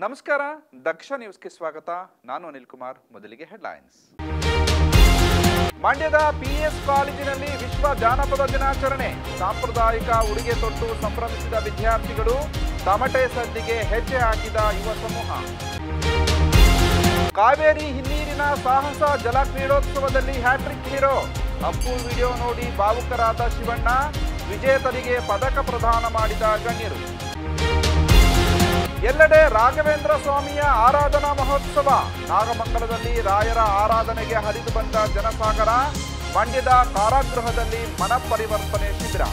ನಮಸ್ಕಾರ ದಕ್ಷ ನ್ಯೂಸ್ಗೆ ಸ್ವಾಗತ ನಾನು ಅನಿಲ್ ಕುಮಾರ್ ಮೊದಲಿಗೆ ಹೆಡ್ಲೈನ್ಸ್ ಮಂಡ್ಯದ ಪಿಎಸ್ ಕಾಲೇಜಿನಲ್ಲಿ ವಿಶ್ವ ಜಾನಪದ ದಿನಾಚರಣೆ ಸಾಂಪ್ರದಾಯಿಕ ಉಡುಗೆ ತೊಟ್ಟು ಸಂಭ್ರಮಿಸಿದ ವಿದ್ಯಾರ್ಥಿಗಳು ತಮಟೆ ಸದ್ದಿಗೆ ಹೆಜ್ಜೆ ಹಾಕಿದ ಯುವ ಸಮೂಹ ಕಾವೇರಿ ಹಿನ್ನೀರಿನ ಸಾಹಸ ಜಲ ಕ್ರೀಡೋತ್ಸವದಲ್ಲಿ ಹ್ಯಾಟ್ರಿಕ್ ಹೀರೋ ಅಪ್ಪು ವಿಡಿಯೋ ನೋಡಿ ಭಾವುಕರಾದ ಶಿವಣ್ಣ ವಿಜೇತರಿಗೆ ಪದಕ ಪ್ರದಾನ ಮಾಡಿದ ಗಣ್ಯರು ಎಲ್ಲೆಡೆ ರಾಘವೇಂದ್ರ ಸ್ವಾಮಿಯ ಆರಾಧನಾ ಮಹೋತ್ಸವ ನಾಗಮಂಗಲದಲ್ಲಿ ರಾಯರ ಆರಾಧನೆಗೆ ಹರಿದು ಬಂದ ಜನಸಾಗರ ಮಂಡ್ಯದ ಕಾರಾಗೃಹದಲ್ಲಿ ಮನಪರಿವರ್ತನೆ ಶಿಬಿರ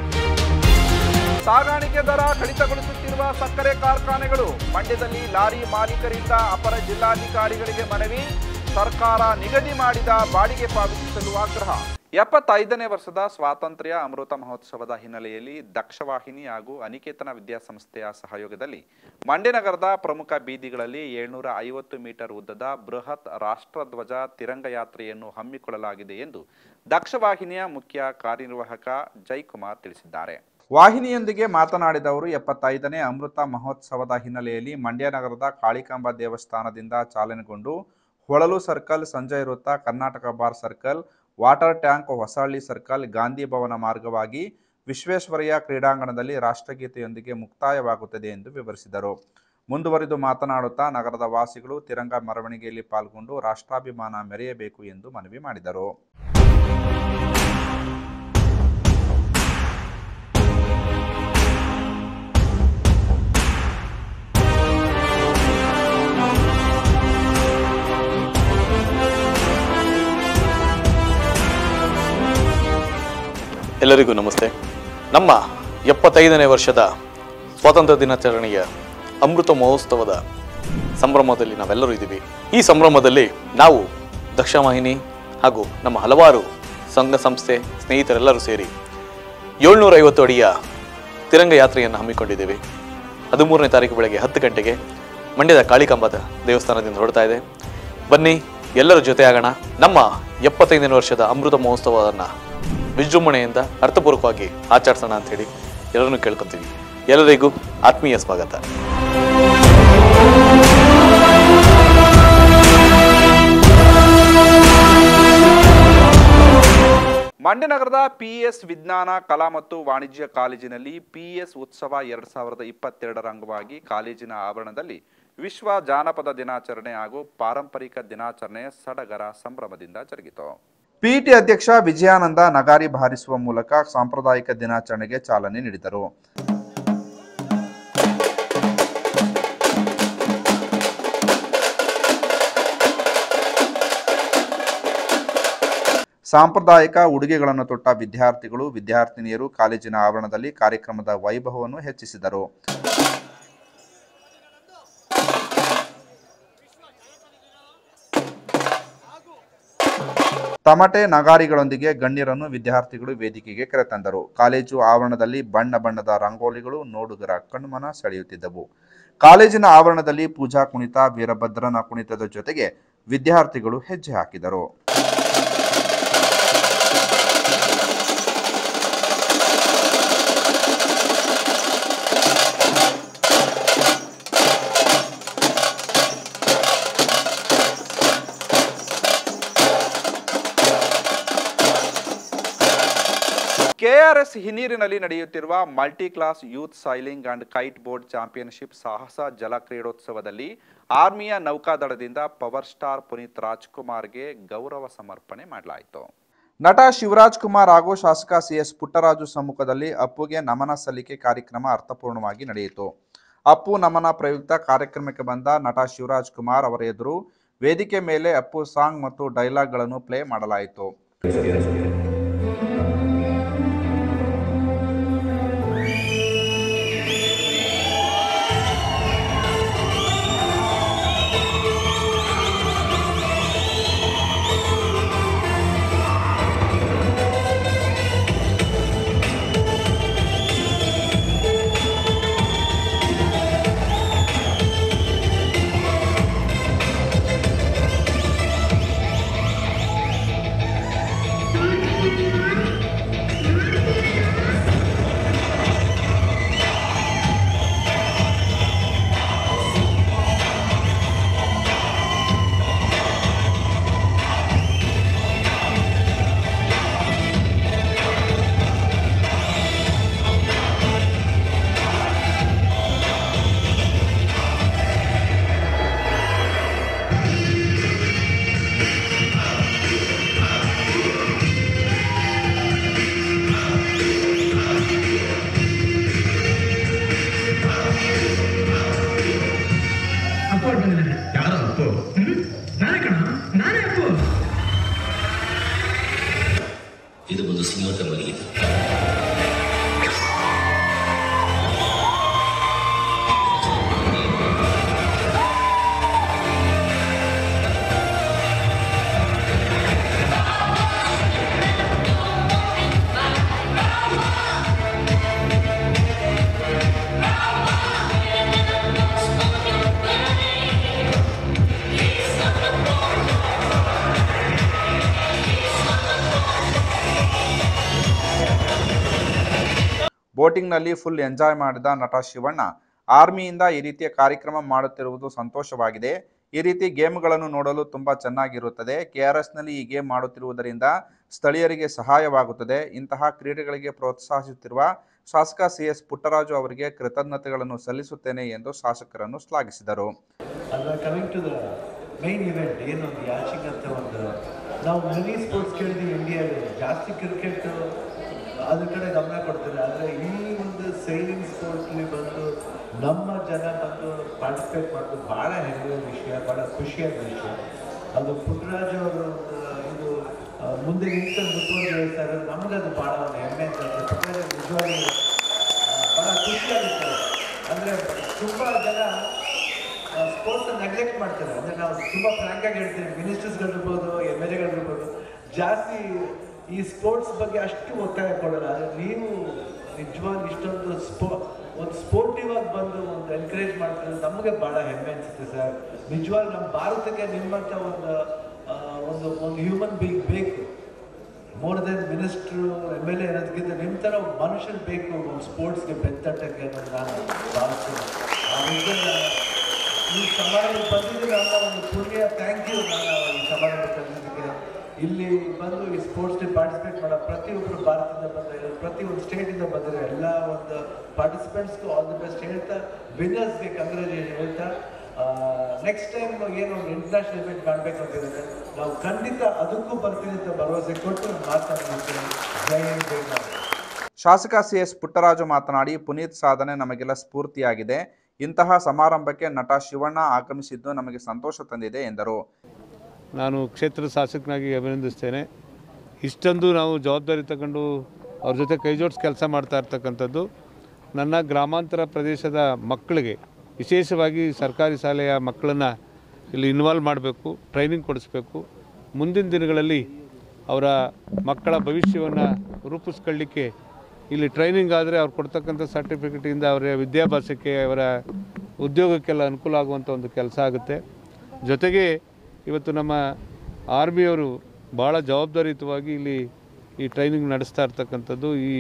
ಸಾಗಾಣಿಕೆ ದರ ಕಡಿತಗೊಳಿಸುತ್ತಿರುವ ಸಕ್ಕರೆ ಕಾರ್ಖಾನೆಗಳು ಮಂಡ್ಯದಲ್ಲಿ ಲಾರಿ ಮಾಲೀಕರಿಂದ ಅಪರ ಜಿಲ್ಲಾಧಿಕಾರಿಗಳಿಗೆ ಮನವಿ ಸರ್ಕಾರ ನಿಗದಿ ಮಾಡಿದ ಬಾಡಿಗೆ ಪಾವತಿಸಲು ಆಗ್ರಹ ಎಪ್ಪತ್ತೈದನೇ ವರ್ಷದ ಸ್ವಾತಂತ್ರ್ಯ ಅಮೃತ ಮಹೋತ್ಸವದ ಹಿನ್ನೆಲೆಯಲ್ಲಿ ದಕ್ಷವಾಹಿನಿ ಹಾಗೂ ಅನಿಕೇತನ ವಿದ್ಯಾಸಂಸ್ಥೆಯ ಸಹಯೋಗದಲ್ಲಿ ಮಂಡ್ಯ ನಗರದ ಪ್ರಮುಖ ಬೀದಿಗಳಲ್ಲಿ ಏಳ್ನೂರ ಐವತ್ತು ಮೀಟರ್ ಉದ್ದದ ಬೃಹತ್ ರಾಷ್ಟ್ರಧ್ವಜ ತಿರಂಗ ಯಾತ್ರೆಯನ್ನು ಹಮ್ಮಿಕೊಳ್ಳಲಾಗಿದೆ ಎಂದು ದಕ್ಷವಾಹಿನಿಯ ಮುಖ್ಯ ಕಾರ್ಯನಿರ್ವಾಹಕ ಜೈಕುಮಾರ್ ತಿಳಿಸಿದ್ದಾರೆ ವಾಹಿನಿಯೊಂದಿಗೆ ಮಾತನಾಡಿದವರು ಎಪ್ಪತ್ತೈದನೇ ಅಮೃತ ಮಹೋತ್ಸವದ ಹಿನ್ನೆಲೆಯಲ್ಲಿ ಮಂಡ್ಯ ನಗರದ ಕಾಳಿಕಾಂಬ ದೇವಸ್ಥಾನದಿಂದ ಚಾಲನೆಗೊಂಡು ಹೊಳಲು ಸರ್ಕಲ್ ಸಂಜಯ್ ವೃತ್ತ Karnataka bar circle water tank Hosahalli circle Gandhi Bhavan ಮಾರ್ಗವಾಗಿ ವಿಶ್ವೇಶ್ವರಯ್ಯ ಕ್ರೀಡಾಂಗಣದಲ್ಲಿ ರಾಷ್ಟ್ರಗೀತೆಯೊಂದಿಗೆ ಮುಕ್ತಾಯವಾಗುತ್ತದೆ ಎಂದು ವಿವರಿಸಿದರು ಮುಂದುವರಿದು ಮಾತನಾಡುತ್ತಾ ನಗರದ ವಾಸಿಗಳು ತಿರಂಗ ಮೆರವಣಿಗೆಯಲ್ಲಿ ಪಾಲ್ಗೊಂಡು ರಾಷ್ಟ್ರಾಭಿಮಾನ ಮೆರೆಯಬೇಕು ಎಂದು ಮನವಿ ಮಾಡಿದರು ಎಲ್ಲರಿಗೂ ನಮಸ್ತೆ ನಮ್ಮ ಎಪ್ಪತ್ತೈದನೇ ವರ್ಷದ ಸ್ವಾತಂತ್ರ್ಯ ದಿನಾಚರಣೆಯ ಅಮೃತ ಮಹೋತ್ಸವದ ಸಂಭ್ರಮದಲ್ಲಿ ನಾವೆಲ್ಲರೂ ಇದ್ದೀವಿ ಈ ಸಂಭ್ರಮದಲ್ಲಿ ನಾವು ದಕ್ಷವಾಹಿನಿ ಹಾಗೂ ನಮ್ಮ ಹಲವಾರು ಸಂಘ ಸಂಸ್ಥೆ ಸ್ನೇಹಿತರೆಲ್ಲರೂ ಸೇರಿ ಏಳ್ನೂರ ಐವತ್ತು ಅಡಿಯ ತಿರಂಗ ಯಾತ್ರೆಯನ್ನು ಹಮ್ಮಿಕೊಂಡಿದ್ದೇವೆ ಹದಿಮೂರನೇ ತಾರೀಕು ಬೆಳಗ್ಗೆ ಹತ್ತು ಗಂಟೆಗೆ ಮಂಡ್ಯದ ಕಾಳಿಕಾಂಬದ ದೇವಸ್ಥಾನದಿಂದ ಹೊರಡ್ತಾ ಇದೆ ಬನ್ನಿ ಎಲ್ಲರ ಜೊತೆಯಾಗೋಣ ನಮ್ಮ ಎಪ್ಪತ್ತೈದನೇ ವರ್ಷದ ಅಮೃತ ಮಹೋತ್ಸವವನ್ನು ವಿಜೃಂಭಣೆಯಿಂದ ಅರ್ಥಪೂರ್ವಕವಾಗಿ ಆಚರಿಸೋಣ ಅಂತ ಹೇಳಿ ಎಲ್ಲರನ್ನೂ ಕೇಳ್ಕೊತೀವಿ ಎಲ್ಲರಿಗೂ ಆತ್ಮೀಯ ಸ್ವಾಗತ ಮಂಡ್ಯ ನಗರದ ಪಿಎಸ್ ವಿಜ್ಞಾನ ಕಲಾ ಮತ್ತು ವಾಣಿಜ್ಯ ಕಾಲೇಜಿನಲ್ಲಿ ಪಿಎಸ್ ಉತ್ಸವ ಎರಡ್ ಸಾವಿರದ ಇಪ್ಪತ್ತೆರಡರ ಅಂಗವಾಗಿ ಕಾಲೇಜಿನ ಆವರಣದಲ್ಲಿ ವಿಶ್ವ ಜಾನಪದ ದಿನಾಚರಣೆ ಹಾಗೂ ಪಾರಂಪರಿಕ ದಿನಾಚರಣೆ ಸಡಗರ ಸಂಭ್ರಮದಿಂದ ಜರುಗಿತು ಪಿಇಟಿ ಅಧ್ಯಕ್ಷ ವಿಜಯಾನಂದ ನಗಾರಿ ಬಾರಿಸುವ ಮೂಲಕ ಸಾಂಪ್ರದಾಯಿಕ ದಿನಾಚರಣೆಗೆ ಚಾಲನೆ ನೀಡಿದರು ಸಾಂಪ್ರದಾಯಿಕ ಉಡುಗೆಗಳನ್ನು ತೊಟ್ಟ ವಿದ್ಯಾರ್ಥಿಗಳು ವಿದ್ಯಾರ್ಥಿನಿಯರು ಕಾಲೇಜಿನ ಆವರಣದಲ್ಲಿ ಕಾರ್ಯಕ್ರಮದ ವೈಭವವನ್ನು ಹೆಚ್ಚಿಸಿದರು ತಮಟೆ ನಗಾರಿಗಳೊಂದಿಗೆ ಗಣ್ಯರನ್ನು ವಿದ್ಯಾರ್ಥಿಗಳು ವೇದಿಕೆಗೆ ಕರೆತಂದರು ಕಾಲೇಜು ಆವರಣದಲ್ಲಿ ಬಣ್ಣ ಬಣ್ಣದ ರಂಗೋಲಿಗಳು ನೋಡುಗರ ಕಣ್ಮನ ಸೆಳೆಯುತ್ತಿದ್ದವು ಕಾಲೇಜಿನ ಆವರಣದಲ್ಲಿ ಪೂಜಾ ಕುಣಿತ ವೀರಭದ್ರನ ಕುಣಿತದ ಜೊತೆಗೆ ವಿದ್ಯಾರ್ಥಿಗಳು ಹೆಜ್ಜೆ ಹಾಕಿದರು ಕೆಆರ್ಎಸ್ ಹಿನ್ನೀರಿನಲ್ಲಿ ನಡೆಯುತ್ತಿರುವ multi class youth sailing and kite board championship ಸಾಹಸ ಜಲ ಕ್ರೀಡೋತ್ಸವದಲ್ಲಿ ಆರ್ಮಿಯ ನೌಕಾದಳದಿಂದ ಪವರ್ ಸ್ಟಾರ್ ಪುನೀತ್ ರಾಜ್ಕುಮಾರ್ಗೆ ಗೌರವ ಸಮರ್ಪಣೆ ಮಾಡಲಾಯಿತು ನಟ ಶಿವರಾಜ್ ಕುಮಾರ್ ಹಾಗೂ ಶಾಸಕ ಸಿಎಸ್ ಪುಟ್ಟರಾಜು ಸಮ್ಮುಖದಲ್ಲಿ ಅಪ್ಪುಗೆ ನಮನ ಸಲ್ಲಿಕೆ ಕಾರ್ಯಕ್ರಮ ಅರ್ಥಪೂರ್ಣವಾಗಿ ನಡೆಯಿತು ಅಪ್ಪು ನಮನ ಪ್ರಯುಕ್ತ ಕಾರ್ಯಕ್ರಮಕ್ಕೆ ಬಂದ ನಟ ಶಿವರಾಜ್ ಕುಮಾರ್ ಅವರ ಎದುರು ವೇದಿಕೆ ಮೇಲೆ ಅಪ್ಪು ಸಾಂಗ್ ಮತ್ತು ಡೈಲಾಗ್ಗಳನ್ನು ಪ್ಲೇ ಮಾಡಲಾಯಿತು ಸಿಂಹದ ಮಲಗಿದೆ ಬೋಟಿಂಗ್ನಲ್ಲಿ ಫುಲ್ ಎಂಜಾಯ್ ಮಾಡಿದ ನಟ ಶಿವಣ್ಣ ಆರ್ಮಿಯಿಂದ ಈ ರೀತಿಯ ಕಾರ್ಯಕ್ರಮ ಮಾಡುತ್ತಿರುವುದು ಸಂತೋಷವಾಗಿದೆ ಈ ರೀತಿ ಗೇಮ್ಗಳನ್ನು ನೋಡಲು ತುಂಬಾ ಚೆನ್ನಾಗಿರುತ್ತದೆ ಕೆಆರ್ಎಸ್ನಲ್ಲಿ ಈ ಗೇಮ್ ಮಾಡುತ್ತಿರುವುದರಿಂದ ಸ್ಥಳೀಯರಿಗೆ ಸಹಾಯವಾಗುತ್ತದೆ ಇಂತಹ ಕ್ರೀಡೆಗಳಿಗೆ ಪ್ರೋತ್ಸಾಹಿಸುತ್ತಿರುವ ಶಾಸಕ ಸಿ ಎಸ್ ಪುಟ್ಟರಾಜು ಅವರಿಗೆ ಕೃತಜ್ಞತೆಗಳನ್ನು ಸಲ್ಲಿಸುತ್ತೇನೆ ಎಂದು ಶಾಸಕರನ್ನು ಶ್ಲಾಘಿಸಿದರು ಅಲ್ಲ coming to the main event ಏನು ಒಂದು ಯಾಚಿಂಗ್ ಅಂತ ಒಂದು ನಾವು ಮಿನಿ ಸ್ಪೋರ್ಟ್ಸ್ ಕೇಳಿದ್ವಿ ಇಂಡಿಯಾದಲ್ಲಿ ಜಾಸ್ತಿ ಕ್ರಿಕೆಟ್ ಅದ್ರ ಕಡೆ ಗಮನ ಕೊಡ್ತಾರೆ ಆದರೆ ಈ ಒಂದು ಸೈಲಿಂಗ್ ಸ್ಪೋರ್ಟ್ಲಿ ಬಂದು ನಮ್ಮ ಜನ ಬಂದು ಪಾರ್ಟಿಸಿಪೇಟ್ ಮಾಡೋದು ಭಾಳ ಹೆಮ್ಮೆಯ ವಿಷಯ ಭಾಳ ಖುಷಿಯಾದ ವಿಷಯ ಅದು ಪುಟ್ಟರಾಜು ಅವರು ಒಂದು ಇದು ಆ, ಮುಂದೆ ನಿಂತು ಮುಂದುವರಿಸ್ತಾರೆ ನಮ್ಗೆ ಅದು ಭಾಳ ಒಂದು ಹೆಮ್ಮೆ ಅಂತ ಪುಟ್ಟರಾಜು ನಿಜವಾಗಿ ಭಾಳ ಖುಷಿಯಾಗುತ್ತೆ ಅಂದರೆ ತುಂಬ ಜನ ಸ್ಪೋರ್ಟ್ಸ್ ನೆಗ್ಲೆಕ್ಟ್ ಮಾಡ್ತಾರೆ ಅಂದರೆ ನಾವು ತುಂಬ ಫ್ರಾಂಕ್ ಆಗಿ ಹೇಳ್ತೀವಿ ಮಿನಿಸ್ಟರ್ಸ್ಗಳಿರ್ಬೋದು ಎಮ್ ಎಲ್ ಎಗಳಿರ್ಬೋದು ಜಾಸ್ತಿ ಈ ಸ್ಪೋರ್ಟ್ಸ್ ಬಗ್ಗೆ ಅಷ್ಟು ಒತ್ತಾಯ ಕೊಡೋಲ್ಲ ಆದರೆ ನೀವು ನಿಜವಾಗಿ ಇಷ್ಟೊಂದು ಸ್ಪೋ ಒಂದು ಸ್ಪೋರ್ಟಿವ್ ಆಗಿ ಬಂದು ಒಂದು ಎನ್ಕರೇಜ್ ಮಾಡ್ತಾರೆ ನಮಗೆ ಭಾಳ ಹೆಮ್ಮೆ ಅನಿಸುತ್ತೆ ಸರ್ ನಿಜವಾಗಿ ನಮ್ಮ ಭಾರತಕ್ಕೆ ನಿಮ್ಮಂಥ ಒಂದು ಆ, ಒಂದು ಒಂದು ಹ್ಯೂಮನ್ ಬೀಯಿಂಗ್ ಬೇಕು more than minister M L A ಅನ್ನೋದಕ್ಕಿಂತ ನಿಮ್ಮ ಥರ ಒಬ್ಬ ಮನುಷ್ಯರು ಬೇಕು ಒಂದು ಸ್ಪೋರ್ಟ್ಸ್ಗೆ ಬೆತ್ತಟ್ಟಕ್ಕೆ ಅನ್ನೋದು ನಾನು ಭಾವಿಸ್ತೀನಿ ಆ ನಿಟ್ಟಿನಲ್ಲಿ ಈ ಸಮಾರಂಭ ಬಂದಿದ್ದೀರ ಅನ್ನೋ ಒಂದು ಪುಣ್ಯ ಥ್ಯಾಂಕ್ ಯು ನಾನು ಈ ಸಮಾರಂಭ ತಂದಿದ್ದಕ್ಕೆ ಇಲ್ಲಿ ಬಂದು ಈ ಸ್ಪೋರ್ಟ್ಸ್ಗೆ ಪಾರ್ಟಿಸಿಪೇಟ್ ಮಾಡೋ ಪ್ರತಿಯೊಬ್ಬರು ಭಾರತದಿಂದ ಬಂದ ಪ್ರತಿಯೊಂದು ಸ್ಟೇಟಿಂದ ಬಂದಿರೋ ಎಲ್ಲ ಒಂದು ಪಾರ್ಟಿಸಿಪೆಂಟ್ಸ್ಗೂ ಆಲ್ ದಿ ಬೆಸ್ಟ್ ಹೇಳ್ತಾ ವಿನ್ನರ್ಸ್ಗೆ ಕಂಗ್ರ್ಯಾಚುಲೇಷನ್ ಹೇಳ್ತಾ ನೆಕ್ಸ್ಟ್ ಟೈಮ್ ಏನೋ ಒಂದು ಇಂಟರ್ನ್ಯಾಷನಲ್ ಇವೆಂಟ್ ಮಾಡಬೇಕು ಅಂತಿದ್ದಾರೆ ನಾವು ಖಂಡಿತ ಅದಕ್ಕೂ ಬರ್ತೀನಿ ಅಂತ ಭರವಸೆ ಕೊಟ್ಟು ಮಾತನಾಡ್ತೀನಿ ಜೈ ಹಿಂದ್ ಜೈ ಭಾರತ್. ಶಾಸಕ ಸಿ ಎಸ್ ಪುಟ್ಟರಾಜು ಮಾತನಾಡಿ ಪುನೀತ್ ಸಾಧನೆ ನಮಗೆಲ್ಲ ಸ್ಫೂರ್ತಿಯಾಗಿದೆ ಇಂತಹ ಸಮಾರಂಭಕ್ಕೆ ನಟ ಶಿವಣ್ಣ ಆಗಮಿಸಿದ್ದು ನಮಗೆ ಸಂತೋಷ ತಂದಿದೆ ಎಂದರು ನಾನು ಕ್ಷೇತ್ರದ ಶಾಸಕನಾಗಿ ಅಭಿನಂದಿಸ್ತೇನೆ ಇಷ್ಟೊಂದು ನಾವು ಜವಾಬ್ದಾರಿ ತಗೊಂಡು ಅವ್ರ ಜೊತೆ ಕೈ ಜೋಡಿಸಿ ಕೆಲಸ ಮಾಡ್ತಾ ಇರ್ತಕ್ಕಂಥದ್ದು ನನ್ನ ಗ್ರಾಮಾಂತರ ಪ್ರದೇಶದ ಮಕ್ಕಳಿಗೆ ವಿಶೇಷವಾಗಿ ಸರ್ಕಾರಿ ಶಾಲೆಯ ಮಕ್ಕಳನ್ನು ಇಲ್ಲಿ ಇನ್ವಾಲ್ವ್ ಮಾಡಬೇಕು ಟ್ರೈನಿಂಗ್ ಕೊಡಿಸ್ಬೇಕು ಮುಂದಿನ ದಿನಗಳಲ್ಲಿ ಅವರ ಮಕ್ಕಳ ಭವಿಷ್ಯವನ್ನು ರೂಪಿಸ್ಕೊಳ್ಳಿಕ್ಕೆ ಇಲ್ಲಿ ಟ್ರೈನಿಂಗ್ ಆದರೆ ಅವ್ರು ಕೊಡ್ತಕ್ಕಂಥ ಸರ್ಟಿಫಿಕೇಟಿಂದ ಅವರ ವಿದ್ಯಾಭ್ಯಾಸಕ್ಕೆ ಅವರ ಉದ್ಯೋಗಕ್ಕೆಲ್ಲ ಅನುಕೂಲ ಆಗುವಂಥ ಒಂದು ಕೆಲಸ ಆಗುತ್ತೆ ಜೊತೆಗೆ ಇವತ್ತು ನಮ್ಮ ಆರ್ಮಿಯವರು ಭಾಳ ಜವಾಬ್ದಾರಿಯುತವಾಗಿ ಇಲ್ಲಿ ಈ ಟ್ರೈನಿಂಗ್ ನಡೆಸ್ತಾ ಇರ್ತಕ್ಕಂಥದ್ದು ಈ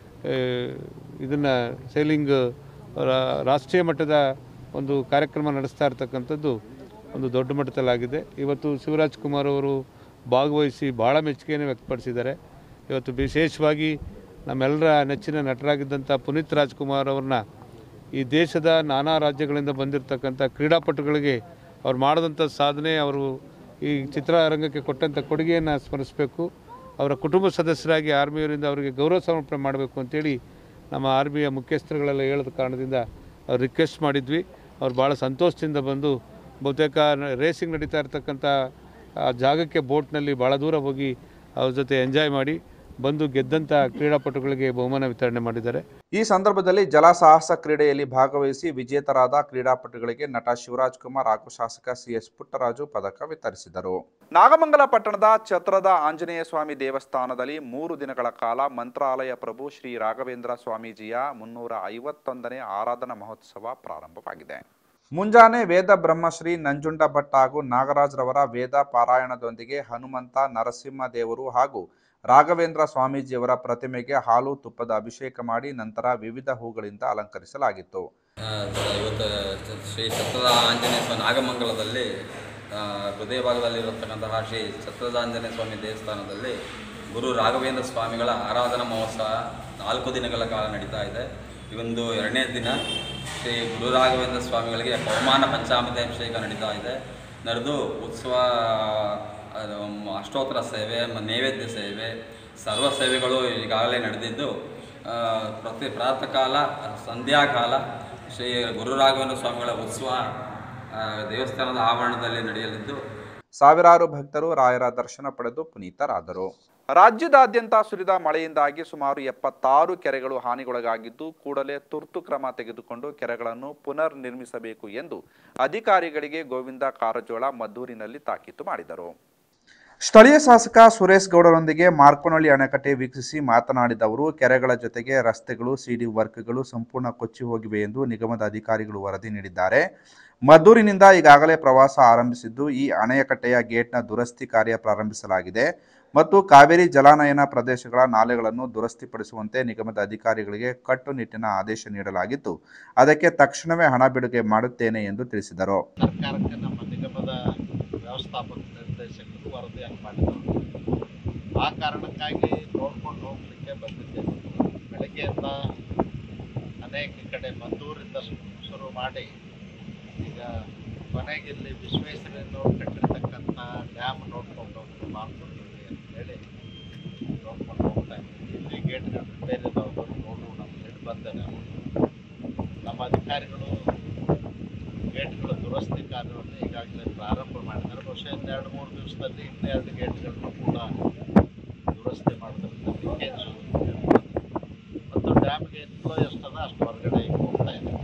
ಇದನ್ನು ಸೇಲಿಂಗ್ ರಾಷ್ಟ್ರೀಯ ಮಟ್ಟದ ಒಂದು ಕಾರ್ಯಕ್ರಮ ನಡೆಸ್ತಾ ಇರ್ತಕ್ಕಂಥದ್ದು ಒಂದು ದೊಡ್ಡ ಮಟ್ಟದಲ್ಲಾಗಿದೆ ಇವತ್ತು ಶಿವರಾಜ್ ಕುಮಾರ್ ಅವರು ಭಾಗವಹಿಸಿ ಭಾಳ ಮೆಚ್ಚುಗೆಯನ್ನು ವ್ಯಕ್ತಪಡಿಸಿದ್ದಾರೆ ಇವತ್ತು ವಿಶೇಷವಾಗಿ ನಮ್ಮೆಲ್ಲರ ನೆಚ್ಚಿನ ನಟರಾಗಿದ್ದಂಥ ಪುನೀತ್ ರಾಜ್ಕುಮಾರ್ ಅವ್ರನ್ನ ಈ ದೇಶದ ನಾನಾ ರಾಜ್ಯಗಳಿಂದ ಬಂದಿರತಕ್ಕಂಥ ಕ್ರೀಡಾಪಟುಗಳಿಗೆ ಅವ್ರು ಮಾಡಿದಂಥ ಸಾಧನೆ ಅವರು ಈ ಚಿತ್ರರಂಗಕ್ಕೆ ಕೊಟ್ಟಂಥ ಕೊಡುಗೆಯನ್ನು ಸ್ಮರಿಸಬೇಕು ಅವರ ಕುಟುಂಬ ಸದಸ್ಯರಾಗಿ ಆರ್ಮಿಯವರಿಂದ ಅವರಿಗೆ ಗೌರವ ಸಮರ್ಪಣೆ ಮಾಡಬೇಕು ಅಂತೇಳಿ ನಮ್ಮ ಆರ್ಮಿಯ ಮುಖ್ಯಸ್ಥರುಗಳೆಲ್ಲ ಹೇಳದ ಕಾರಣದಿಂದ ಅವ್ರು ರಿಕ್ವೆಸ್ಟ್ ಮಾಡಿದ್ವಿ ಅವ್ರು ಭಾಳ ಸಂತೋಷದಿಂದ ಬಂದು ಬಹುತೇಕ ರೇಸಿಂಗ್ ನಡೀತಾ ಇರ್ತಕ್ಕಂಥ ಆ ಜಾಗಕ್ಕೆ ಬೋಟ್ನಲ್ಲಿ ಭಾಳ ದೂರ ಹೋಗಿ ಅವ್ರ ಜೊತೆ ಎಂಜಾಯ್ ಮಾಡಿ ಬಂದು ಗೆದ್ದಂಥ ಕ್ರೀಡಾಪಟುಗಳಿಗೆ ಬಹುಮಾನ ವಿತರಣೆ ಮಾಡಿದ್ದಾರೆ ಈ ಸಂದರ್ಭದಲ್ಲಿ ಜಲಸಾಹಸ ಕ್ರೀಡೆಯಲ್ಲಿ ಭಾಗವಹಿಸಿ ವಿಜೇತರಾದ ಕ್ರೀಡಾಪಟುಗಳಿಗೆ ನಟ ಶಿವರಾಜ್ ಕುಮಾರ್ ಹಾಗೂ ಶಾಸಕ ಸಿ ಎಸ್ ಪುಟ್ಟರಾಜು ಪದಕ ವಿತರಿಸಿದರು ನಾಗಮಂಗಲ ಪಟ್ಟಣದ ಛತ್ರದ ಆಂಜನೇಯ ಸ್ವಾಮಿ ದೇವಸ್ಥಾನದಲ್ಲಿ ಮೂರು ದಿನಗಳ ಕಾಲ ಮಂತ್ರಾಲಯ ಪ್ರಭು ಶ್ರೀ ರಾಘವೇಂದ್ರ ಸ್ವಾಮೀಜಿಯ ಮುನ್ನೂರ ಐವತ್ತೊಂದನೇ ಆರಾಧನಾ ಮಹೋತ್ಸವ ಪ್ರಾರಂಭವಾಗಿದೆ ಮುಂಜಾನೆ ವೇದ ಬ್ರಹ್ಮಶ್ರೀ ನಂಜುಂಡ ಭಟ್ ಹಾಗೂ ನಾಗರಾಜ್ ರವರ ವೇದ ಪಾರಾಯಣದೊಂದಿಗೆ ಹನುಮಂತ ನರಸಿಂಹ ದೇವರು ಹಾಗೂ ರಾಘವೇಂದ್ರ ಸ್ವಾಮೀಜಿಯವರ ಪ್ರತಿಮೆಗೆ ಹಾಲು ತುಪ್ಪದ ಅಭಿಷೇಕ ಮಾಡಿ ನಂತರ ವಿವಿಧ ಹೂಗಳಿಂದ ಅಲಂಕರಿಸಲಾಗಿತ್ತು ಆ, ಇವತ್ತು ಚ- ಶ್ರೀ ಛತ್ರದ ಆಂಜನೇಯ ಸ್ವಾಮಿ ನಾಗಮಂಗಲದಲ್ಲಿ ಆ, ಹೃದಯ ಭಾಗದಲ್ಲಿರತಕ್ಕಂತಹ ಶ್ರೀ ಛತ್ರದ ಆಂಜನೇಯ ಸ್ವಾಮಿ ದೇವಸ್ಥಾನದಲ್ಲಿ ಗುರು ರಾಘವೇಂದ್ರ ಸ್ವಾಮಿಗಳ ಆರಾಧನಾ ಮಹೋತ್ಸವ ನಾಲ್ಕು ದಿನಗಳ ಕಾಲ ನಡೀತಾ ಇದೆ ಈ ಒಂದು ಎರಡನೇ ದಿನ ಶ್ರೀ ಗುರು ರಾಘವೇಂದ್ರ ಸ್ವಾಮಿಗಳಿಗೆ ಪವಮಾನ ಪಂಚಾಮೃತ ಅಭಿಷೇಕ ನಡೀತಾ ಇದೆ ನಡೆದು ಉತ್ಸವ ಅದು, ಮ್, ಅಷ್ಟೋತ್ತರ ಸೇವೆ ಮ- ನೈವೇದ್ಯ ಸೇವೆ ಸರ್ವ ಸೇವೆಗಳು ಈಗಾಗಲೇ ನಡೆದಿದ್ದು ಆ, ಪ್ರತಿ ಪ್ರಾತಃ ಕಾಲ ಸಂಧ್ಯಾಕಾಲ ಶ್ರೀ ಗುರು ರಾಘವೇಂದ್ರ ಸ್ವಾಮಿಗಳ ಉತ್ಸವ ಆ, ದೇವಸ್ಥಾನದ ಆವರಣದಲ್ಲಿ ನಡೆಯಲಿದ್ದು ಸಾವಿರಾರು ಭಕ್ತರು ರಾಯರ ದರ್ಶನ ಪಡೆದು ಪುನೀತರಾದರು ರಾಜ್ಯದಾದ್ಯಂತ ಸುರಿದ ಮಳೆಯಿಂದಾಗಿ ಸುಮಾರು ಎಪ್ಪತ್ತಾರು ಕೆರೆಗಳು ಹಾನಿಗೊಳಗಾಗಿದ್ದು ಕೂಡಲೇ ತುರ್ತು ಕ್ರಮ ತೆಗೆದುಕೊಂಡು ಕೆರೆಗಳನ್ನು ಪುನರ್ ನಿರ್ಮಿಸಬೇಕು ಎಂದು ಅಧಿಕಾರಿಗಳಿಗೆ ಗೋವಿಂದ ಕಾರಜೋಳ ಮದ್ದೂರಿನಲ್ಲಿ ತಾಕೀತು ಮಾಡಿದರು ಸ್ಥಳೀಯ ಶಾಸಕ ಸುರೇಶ್ ಗೌಡರೊಂದಿಗೆ ಮಾರ್ಕೋನಹಳ್ಳಿ ಅಣೆಕಟ್ಟೆ ವೀಕ್ಷಿಸಿ ಮಾತನಾಡಿದ ಅವರು ಕೆರೆಗಳ ಜೊತೆಗೆ ರಸ್ತೆಗಳು ಸಿಡಿ ವರ್ಕ್ಗಳು ಸಂಪೂರ್ಣ ಕೊಚ್ಚಿ ಹೋಗಿವೆ ಎಂದು ನಿಗಮದ ಅಧಿಕಾರಿಗಳು ವರದಿ ನೀಡಿದ್ದಾರೆ ಮದ್ದೂರಿನಿಂದ ಈಗಾಗಲೇ ಪ್ರವಾಸ ಆರಂಭಿಸಿದ್ದು ಈ ಅಣೆಕಟ್ಟೆಯ ಗೇಟ್ನ ದುರಸ್ತಿ ಕಾರ್ಯ ಪ್ರಾರಂಭಿಸಲಾಗಿದೆ ಮತ್ತು ಕಾವೇರಿ ಜಲಾನಯನ ಪ್ರದೇಶಗಳ ನಾಲೆಗಳನ್ನು ದುರಸ್ತಿಪಡಿಸುವಂತೆ ನಿಗಮದ ಅಧಿಕಾರಿಗಳಿಗೆ ಕಟ್ಟುನಿಟ್ಟಿನ ಆದೇಶ ನೀಡಲಾಗಿದ್ದು ಅದಕ್ಕೆ ತಕ್ಷಣವೇ ಹಣ ಬಿಡುಗಡೆ ಮಾಡುತ್ತೇನೆ ಎಂದು ತಿಳಿಸಿದರು ಸರ್ಕಾರಕ್ಕೆ ನಮ್ಮ ನಿಗಮದ ವ್ಯವಸ್ಥಾಪಕ ನಿರ್ದೇಶಕರು ವರದಿಯನ್ನು ಮಾಡಿದರು ಆ ಕಾರಣಕ್ಕಾಗಿ ನೋಡ್ಕೊಂಡು ಹೋಗಲಿಕ್ಕೆ ಬಂದಿದ್ದೇವೆ ಬೆಳಗ್ಗೆಯಿಂದ ಅನೇಕ ಕಡೆ ಮದ್ದೂರಿಂದ ಶು- ಶುರು ಮಾಡಿ ಈಗ ಕೊನೆಗೆ ಇಲ್ಲಿ ವಿಶ್ವೇಶ್ವರಯ್ಯನವರು ಕಟ್ಟಿರ್ತಕ್ಕಂಥ ಡ್ಯಾಮ್ ನೋಡ್ಕೊಂಡು ಹೋಗ್ತಾರೆ ಮಾರ್ಕೊಂಡ್ರಿ ಅಂತ ಹೇಳಿ ನೋಡ್ಕೊಂಡು ಹೋಗ್ತಾ ಇದ್ದೀವಿ ಇಲ್ಲಿ ಗೇಟ್ಗಳು ರಿಪೇರಿ ಇದಾವೆ ನೋಡೋಣ ಅಂತ ಹೇಳಿ ಬಂದೆ ನಾನು ನಮ್ಮ ಅಧಿಕಾರಿಗಳು ಗೇಟ್ಗಳ ದುರಸ್ತಿ ಕಾರ್ಯವನ್ನು ಈಗಾಗಲೇ ಪ್ರಾರಂಭ ಮಾಡಿದ್ದಾರೆ ಬಹುಶಃ ಇನ್ನೆರಡು ಮೂರು ದಿವಸದಲ್ಲಿ ಇನ್ನೆರಡು ಗೇಟ್ಗಳನ್ನು ಕೂಡ ದುರಸ್ತಿ ಮಾಡೋದ್ರಿಂದ ಲೀಕೇಜ್ ಮತ್ತು ಡ್ಯಾಮ್ಗೆ ಫ್ಲೋ ಎಷ್ಟದ ಅಷ್ಟು ಹೊರಗಡೆ ಈಗ ಹೋಗ್ತಾ ಇದೆ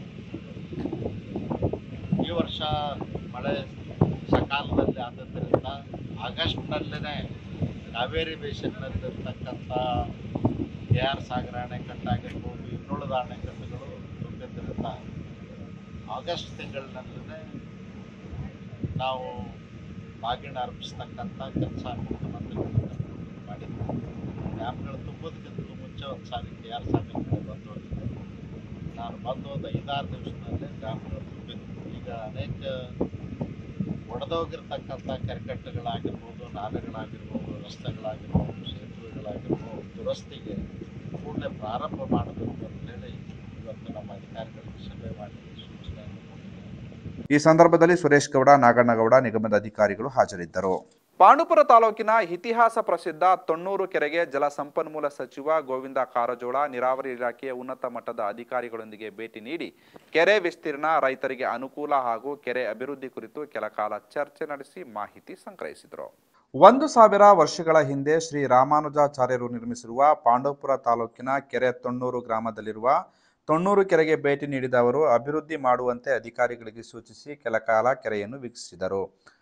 ಈ ವರ್ಷ ಮಳೆ ಸಕಾಲದಲ್ಲಿ ಆದದ್ದರಿಂದ ಆಗಸ್ಟ್ನಲ್ಲೇ ಕಾವೇರಿ ಬೇಸಿನ್ನಲ್ಲಿರ್ತಕ್ಕಂಥ ಕೆ ಆರ್ ಸಾಗರ ಅಣೆಕಟ್ಟಾಗಿರ್ಬೋದು ಇನ್ನುಳಿದ ಅಣೆಕಟ್ಟುಗಳು ತುಂಬಿದ್ದರಿಂದ ಆಗಸ್ಟ್ ತಿಂಗಳಿನಲ್ಲೇ ನಾವು ಬಾಗಿಣ ಅರ್ಪಿಸ್ತಕ್ಕಂಥ ಕೆಲಸ ಮುಖ್ಯಮಂತ್ರಿಗಳು ಮಾಡಿದ್ವಿ ಡ್ಯಾಮ್ಗಳು ತುಂಬೋದಕ್ಕಿಂತ ಮುಂಚೆ ಒಂದು ಸಾರಿ ಕೆ ಆರ್ ಸಾಗರ ಕಡೆ ಬಂದು ಹೋಗಿದ್ದೆ ನಾನು ಬಂದು ಒಂದು ಐದಾರು ದಿವಸದಲ್ಲೇ ಡ್ಯಾಮ್ಗಳು ತುಂಬಿದ್ವು ಈಗ ಅನೇಕ ಒಡೆದೋಗಿರ್ತಕ್ಕಂಥ ಕೆರೆಕಟ್ಟೆಗಳಾಗಿರ್ಬೋದು ನಾಲೆಗಳಾಗಿರ್ಬೋದು ರಸ್ತೆಗಳಾಗಿರ್ಬೋದು ಸೇತುವೆಗಳಾಗಿರ್ಬೋದು ದುರಸ್ತಿಗೆ ಕೂಡಲೇ ಪ್ರಾರಂಭ ಮಾಡಬೇಕು ಅಂತ ಹೇಳಿ ಇವತ್ತು ನಮ್ಮ ಅಧಿಕಾರಿಗಳಿಗೆ ಸಭೆ ಮಾಡಿ ಸೂಚನೆಯನ್ನು ಕೊಟ್ಟಿದ್ದೇವೆ ಈ ಸಂದರ್ಭದಲ್ಲಿ ಸುರೇಶ್ ಗೌಡ ನಾಗಣ್ಣಗೌಡ ನಿಗಮದ ಅಧಿಕಾರಿಗಳು ಹಾಜರಿದ್ದರು ಪಾಂಡುಪುರ ತಾಲೂಕಿನ ಇತಿಹಾಸ ಪ್ರಸಿದ್ಧ ತೊಣ್ಣೂರು ಕೆರೆಗೆ ಜಲಸಂಪನ್ಮೂಲ ಸಚಿವ ಗೋವಿಂದ ಕಾರಜೋಳ ನೀರಾವರಿ ಇಲಾಖೆಯ ಉನ್ನತ ಮಟ್ಟದ ಅಧಿಕಾರಿಗಳೊಂದಿಗೆ ಭೇಟಿ ನೀಡಿ ಕೆರೆ ವಿಸ್ತೀರ್ಣ ರೈತರಿಗೆ ಅನುಕೂಲ ಹಾಗೂ ಕೆರೆ ಅಭಿವೃದ್ಧಿ ಕುರಿತು ಕೆಲಕಾಲ ಚರ್ಚೆ ನಡೆಸಿ ಮಾಹಿತಿ ಸಂಗ್ರಹಿಸಿದರು ಒಂದು ಸಾವಿರ ವರ್ಷಗಳ ಹಿಂದೆ ಶ್ರೀ ರಾಮಾನುಜಾಚಾರ್ಯರು ನಿರ್ಮಿಸಿರುವ ಪಾಂಡವಪುರ ತಾಲೂಕಿನ ಕೆರೆ ತೊಣ್ಣೂರು ಗ್ರಾಮದಲ್ಲಿರುವ ತೊಣ್ಣೂರು ಕೆರೆಗೆ ಭೇಟಿ ನೀಡಿದ ಅವರು ಅಭಿವೃದ್ಧಿ ಮಾಡುವಂತೆ ಅಧಿಕಾರಿಗಳಿಗೆ ಸೂಚಿಸಿ ಕೆಲಕಾಲ ಕೆರೆಯನ್ನು ವೀಕ್ಷಿಸಿದರು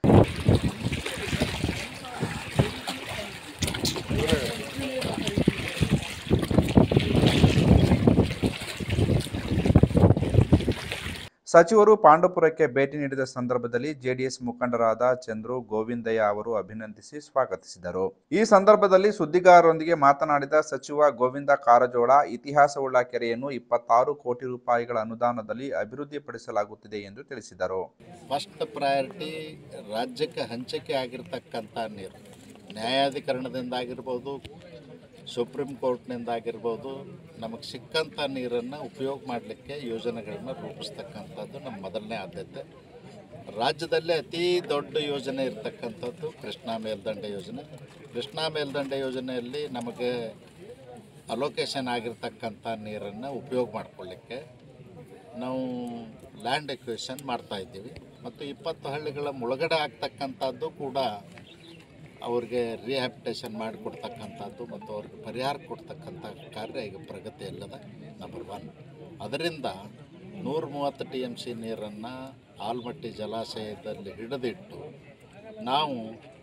ಸಚಿವರು ಪಾಂಡವಪುರಕ್ಕೆ ಭೇಟಿ ನೀಡಿದ ಸಂದರ್ಭದಲ್ಲಿ ಜೆಡಿಎಸ್ ಮುಖಂಡರಾದ ಚಂದ್ರು ಗೋವಿಂದಯ್ಯ ಅವರು ಅಭಿನಂದಿಸಿ ಸ್ವಾಗತಿಸಿದರು ಈ ಸಂದರ್ಭದಲ್ಲಿ ಸುದ್ದಿಗಾರರೊಂದಿಗೆ ಮಾತನಾಡಿದ ಸಚಿವ ಗೋವಿಂದ ಕಾರಜೋಳ ಇತಿಹಾಸವುಳ್ಳ ಕೆರೆಯನ್ನು ಇಪ್ಪತ್ತಾರು ಕೋಟಿ ರೂಪಾಯಿಗಳ ಅನುದಾನದಲ್ಲಿ ಅಭಿವೃದ್ಧಿಪಡಿಸಲಾಗುತ್ತಿದೆ ಎಂದು ತಿಳಿಸಿದರು ಫಸ್ಟ್ ಪ್ರಯಾರಿಟಿ ರಾಜ್ಯಕ್ಕೆ ಹಂಚಿಕೆ ಆಗಿರ್ತಕ್ಕಂಥ ನೀರು ನ್ಯಾಯಾಧಿಕರಣದಿಂದ ಆಗಿರ್ಬೋದು ಸುಪ್ರೀಂ ಕೋರ್ಟ್ನಿಂದ ಆಗಿರ್ಬೋದು ನಮಗೆ ಸಿಕ್ಕಂಥ ನೀರನ್ನು ಉಪಯೋಗ ಮಾಡಲಿಕ್ಕೆ ಯೋಜನೆಗಳನ್ನು ರೂಪಿಸ್ತಕ್ಕಂಥದ್ದು ನಮ್ಮ ಮೊದಲನೇ ಆದ್ಯತೆ ರಾಜ್ಯದಲ್ಲೇ ಅತಿ ದೊಡ್ಡ ಯೋಜನೆ ಇರ್ತಕ್ಕಂಥದ್ದು ಕೃಷ್ಣಾ ಮೇಲ್ದಂಡೆ ಯೋಜನೆ ಕೃಷ್ಣಾ ಮೇಲ್ದಂಡೆ ಯೋಜನೆಯಲ್ಲಿ ನಮಗೆ ಅಲೋಕೇಶನ್ ಆಗಿರ್ತಕ್ಕಂಥ ನೀರನ್ನು ಉಪಯೋಗ ಮಾಡಿಕೊಳ್ಳಿಕ್ಕೆ ನಾವು ಲ್ಯಾಂಡ್ ಎಕ್ವಿಷನ್ ಮಾಡ್ತಾ ಇದ್ದೀವಿ ಮತ್ತು ಇಪ್ಪತ್ತು ಹಳ್ಳಿಗಳ ಮುಳುಗಡೆ ಆಗ್ತಕ್ಕಂಥದ್ದು ಕೂಡ ಅವ್ರಿಗೆ ರಿಹ್ಯಾಬಿಟೇಷನ್ ಮಾಡಿಕೊಡ್ತಕ್ಕಂಥದ್ದು ಮತ್ತು ಅವ್ರಿಗೆ ಪರಿಹಾರ ಕೊಡ್ತಕ್ಕಂಥ ಕಾರ್ಯ ಈಗ ಪ್ರಗತಿಯಲ್ಲದ ನಂಬರ್ ಒನ್ ಅದರಿಂದ ನೂರ ಮೂವತ್ತು ಟಿ ಎಮ್ ಸಿ ನೀರನ್ನು ಆಲ್ಮಟ್ಟಿ ಜಲಾಶಯದಲ್ಲಿ ಹಿಡಿದಿಟ್ಟು ನಾವು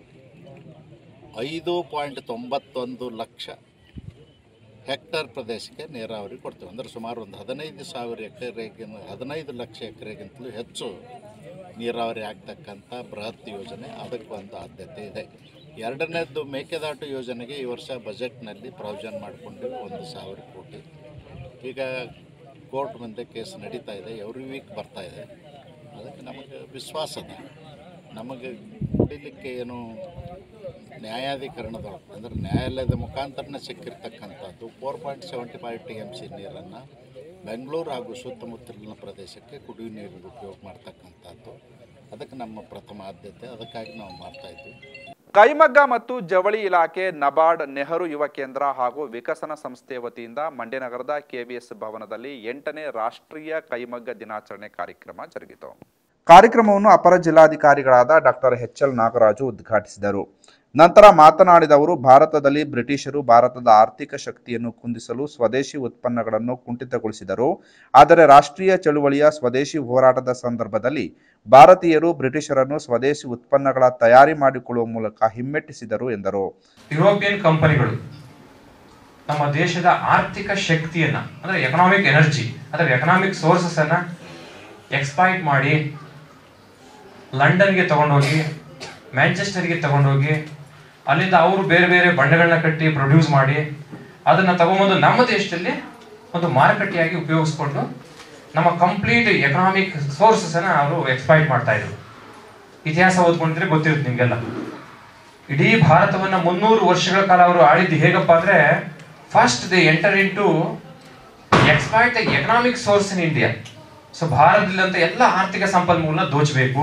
ಐದು ಪಾಯಿಂಟ್ ತೊಂಬತ್ತೊಂದು ಲಕ್ಷ ಹೆಕ್ಟರ್ ಪ್ರದೇಶಕ್ಕೆ ನೀರಾವರಿ ಕೊಡ್ತೀವಿ ಅಂದರೆ ಸುಮಾರು ಒಂದು ಹದಿನೈದು ಸಾವಿರ ಎಕರೆಗಿನ ಹದಿನೈದು ಲಕ್ಷ ಎಕರೆಗಿಂತಲೂ ಹೆಚ್ಚು ನೀರಾವರಿ ಆಗ್ತಕ್ಕಂಥ ಬೃಹತ್ ಯೋಜನೆ ಅದಕ್ಕೆ ಒಂದು ಆದ್ಯತೆ ಇದೆ ಎರಡನೇದ್ದು ಮೇಕೆದಾಟು ಯೋಜನೆಗೆ ಈ ವರ್ಷ ಬಜೆಟ್ನಲ್ಲಿ ಪ್ರಾವಿಷನ್ ಮಾಡಿಕೊಂಡಿವಿ ಒಂದು ಸಾವಿರ ಕೋಟಿ ಈಗ ಕೋರ್ಟ್ ಮುಂದೆ ಕೇಸ್ ನಡೀತಾ ಇದೆ ಎವ್ರಿ ವೀಕ್ ಬರ್ತಾ ಇದೆ ಅದಕ್ಕೆ ನಮಗೆ ವಿಶ್ವಾಸ ಇದೆ ನಮಗೆ ಕುಡಿಲಿಕ್ಕೆ ಏನು ನ್ಯಾಯಾಧಿಕರಣದೊಳಗೆ ಅಂದರೆ ನ್ಯಾಯಾಲಯದ ಮುಖಾಂತರನೇ ಸಿಕ್ಕಿರ್ತಕ್ಕಂಥದ್ದು four point seventy five T M C ನೀರನ್ನು ಬೆಂಗಳೂರು ಹಾಗೂ ಸುತ್ತಮುತ್ತಲಿನ ಪ್ರದೇಶಕ್ಕೆ ಕುಡಿಯುವ ನೀರಿಗೆ ಉಪಯೋಗ ಮಾಡ್ತಕ್ಕಂಥದ್ದು ಅದಕ್ಕೆ ನಮ್ಮ ಪ್ರಥಮ ಆದ್ಯತೆ ಅದಕ್ಕಾಗಿ ನಾವು ಮಾಡ್ತಾಯಿದ್ವಿ ಕೈಮಗ್ಗ ಮತ್ತು ಜವಳಿ ಇಲಾಖೆ ನಬಾರ್ಡ್ ನೆಹರು ಯುವ ಕೇಂದ್ರ ಹಾಗೂ ವಿಕಸನ ಸಂಸ್ಥೆ ವತಿಯಿಂದ ಮಂಡ್ಯನಗರದ ಕೆವಿಎಸ್ ಭವನದಲ್ಲಿ ಎಂಟನೇ ರಾಷ್ಟ್ರೀಯ ಕೈಮಗ್ಗ ದಿನಾಚರಣೆ ಕಾರ್ಯಕ್ರಮ ಜರುಗಿತು ಕಾರ್ಯಕ್ರಮವನ್ನು ಅಪರ ಜಿಲ್ಲಾಧಿಕಾರಿಗಳಾದ ಡಾಕ್ಟರ್ ಎಚ್ ಎಲ್ ನಾಗರಾಜು ಉದ್ಘಾಟಿಸಿದರು ನಂತರ ಮಾತನಾಡಿದ ಅವರು ಭಾರತದಲ್ಲಿ ಬ್ರಿಟಿಷರು ಭಾರತದ ಆರ್ಥಿಕ ಶಕ್ತಿಯನ್ನು ಕುಂದಿಸಲು ಸ್ವದೇಶಿ ಉತ್ಪನ್ನಗಳನ್ನು ಕುಂಠಿತಗೊಳಿಸಿದರು ಆದರೆ ರಾಷ್ಟ್ರೀಯ ಚಳುವಳಿಯ ಸ್ವದೇಶಿ ಹೋರಾಟದ ಸಂದರ್ಭದಲ್ಲಿ ಭಾರತೀಯರು ಬ್ರಿಟಿಷರನ್ನು ಸ್ವದೇಶಿ ಉತ್ಪನ್ನಗಳ ತಯಾರಿ ಮಾಡಿಕೊಳ್ಳುವ ಮೂಲಕ ಹಿಮ್ಮೆಟ್ಟಿಸಿದರು ಎಂದರು ಯುರೋಪಿಯನ್ ಕಂಪನಿಗಳು ನಮ್ಮ ದೇಶದ ಆರ್ಥಿಕ ಶಕ್ತಿಯನ್ನ ಅಂದ್ರೆ ಎಕನಾಮಿಕ್ ಎನರ್ಜಿ ಅಥವಾ ಎಕನಾಮಿಕ್ ಸೋರ್ಸಸ್ ಅನ್ನ ಎಕ್ಸ್ಪಾಯ್ಟ್ ಮಾಡಿ ಲಂಡನ್ಗೆ ತಗೊಂಡೋಗಿ ಮ್ಯಾಂಚೆಸ್ಟರ್ಗೆ ತಗೊಂಡೋಗಿ ಅಲ್ಲಿಂದ ಅವರು ಬೇರೆ ಬೇರೆ ಬಂಡೆಗಳನ್ನ ಕಟ್ಟಿ ಪ್ರೊಡ್ಯೂಸ್ ಮಾಡಿ ಅದನ್ನ ತಗೊಂಬಂದು ನಮ್ಮ ದೇಶದಲ್ಲಿ ಒಂದು ಮಾರುಕಟ್ಟೆಯಾಗಿ ಉಪಯೋಗಿಸ್ಕೊಂಡು ನಮ್ಮ ಕಂಪ್ಲೀಟ್ ಎಕನಾಮಿಕ್ ಸೋರ್ಸಸ್ ಅನ್ನ ಅವರು ಎಕ್ಸ್ಪಾಯ್ಟ್ ಮಾಡ್ತಾ ಇದ್ರು ಇತಿಹಾಸ ಓದ್ಕೊಂಡಿದ್ರೆ ಗೊತ್ತಿರುತ್ತೆ ನಿಮ್ಗೆಲ್ಲ ಇಡೀ ಭಾರತವನ್ನ ಮುನ್ನೂರು ವರ್ಷಗಳ ಕಾಲ ಅವರು ಆಳಿದ್ದು ಹೇಗಪ್ಪ ಅಂದ್ರೆ first they enter into exploit the economic source in India so ಭಾರತದಲ್ಲಂತ ಎಲ್ಲ ಆರ್ಥಿಕ ಸಂಪನ್ಮೂಲ ದೋಚಬೇಕು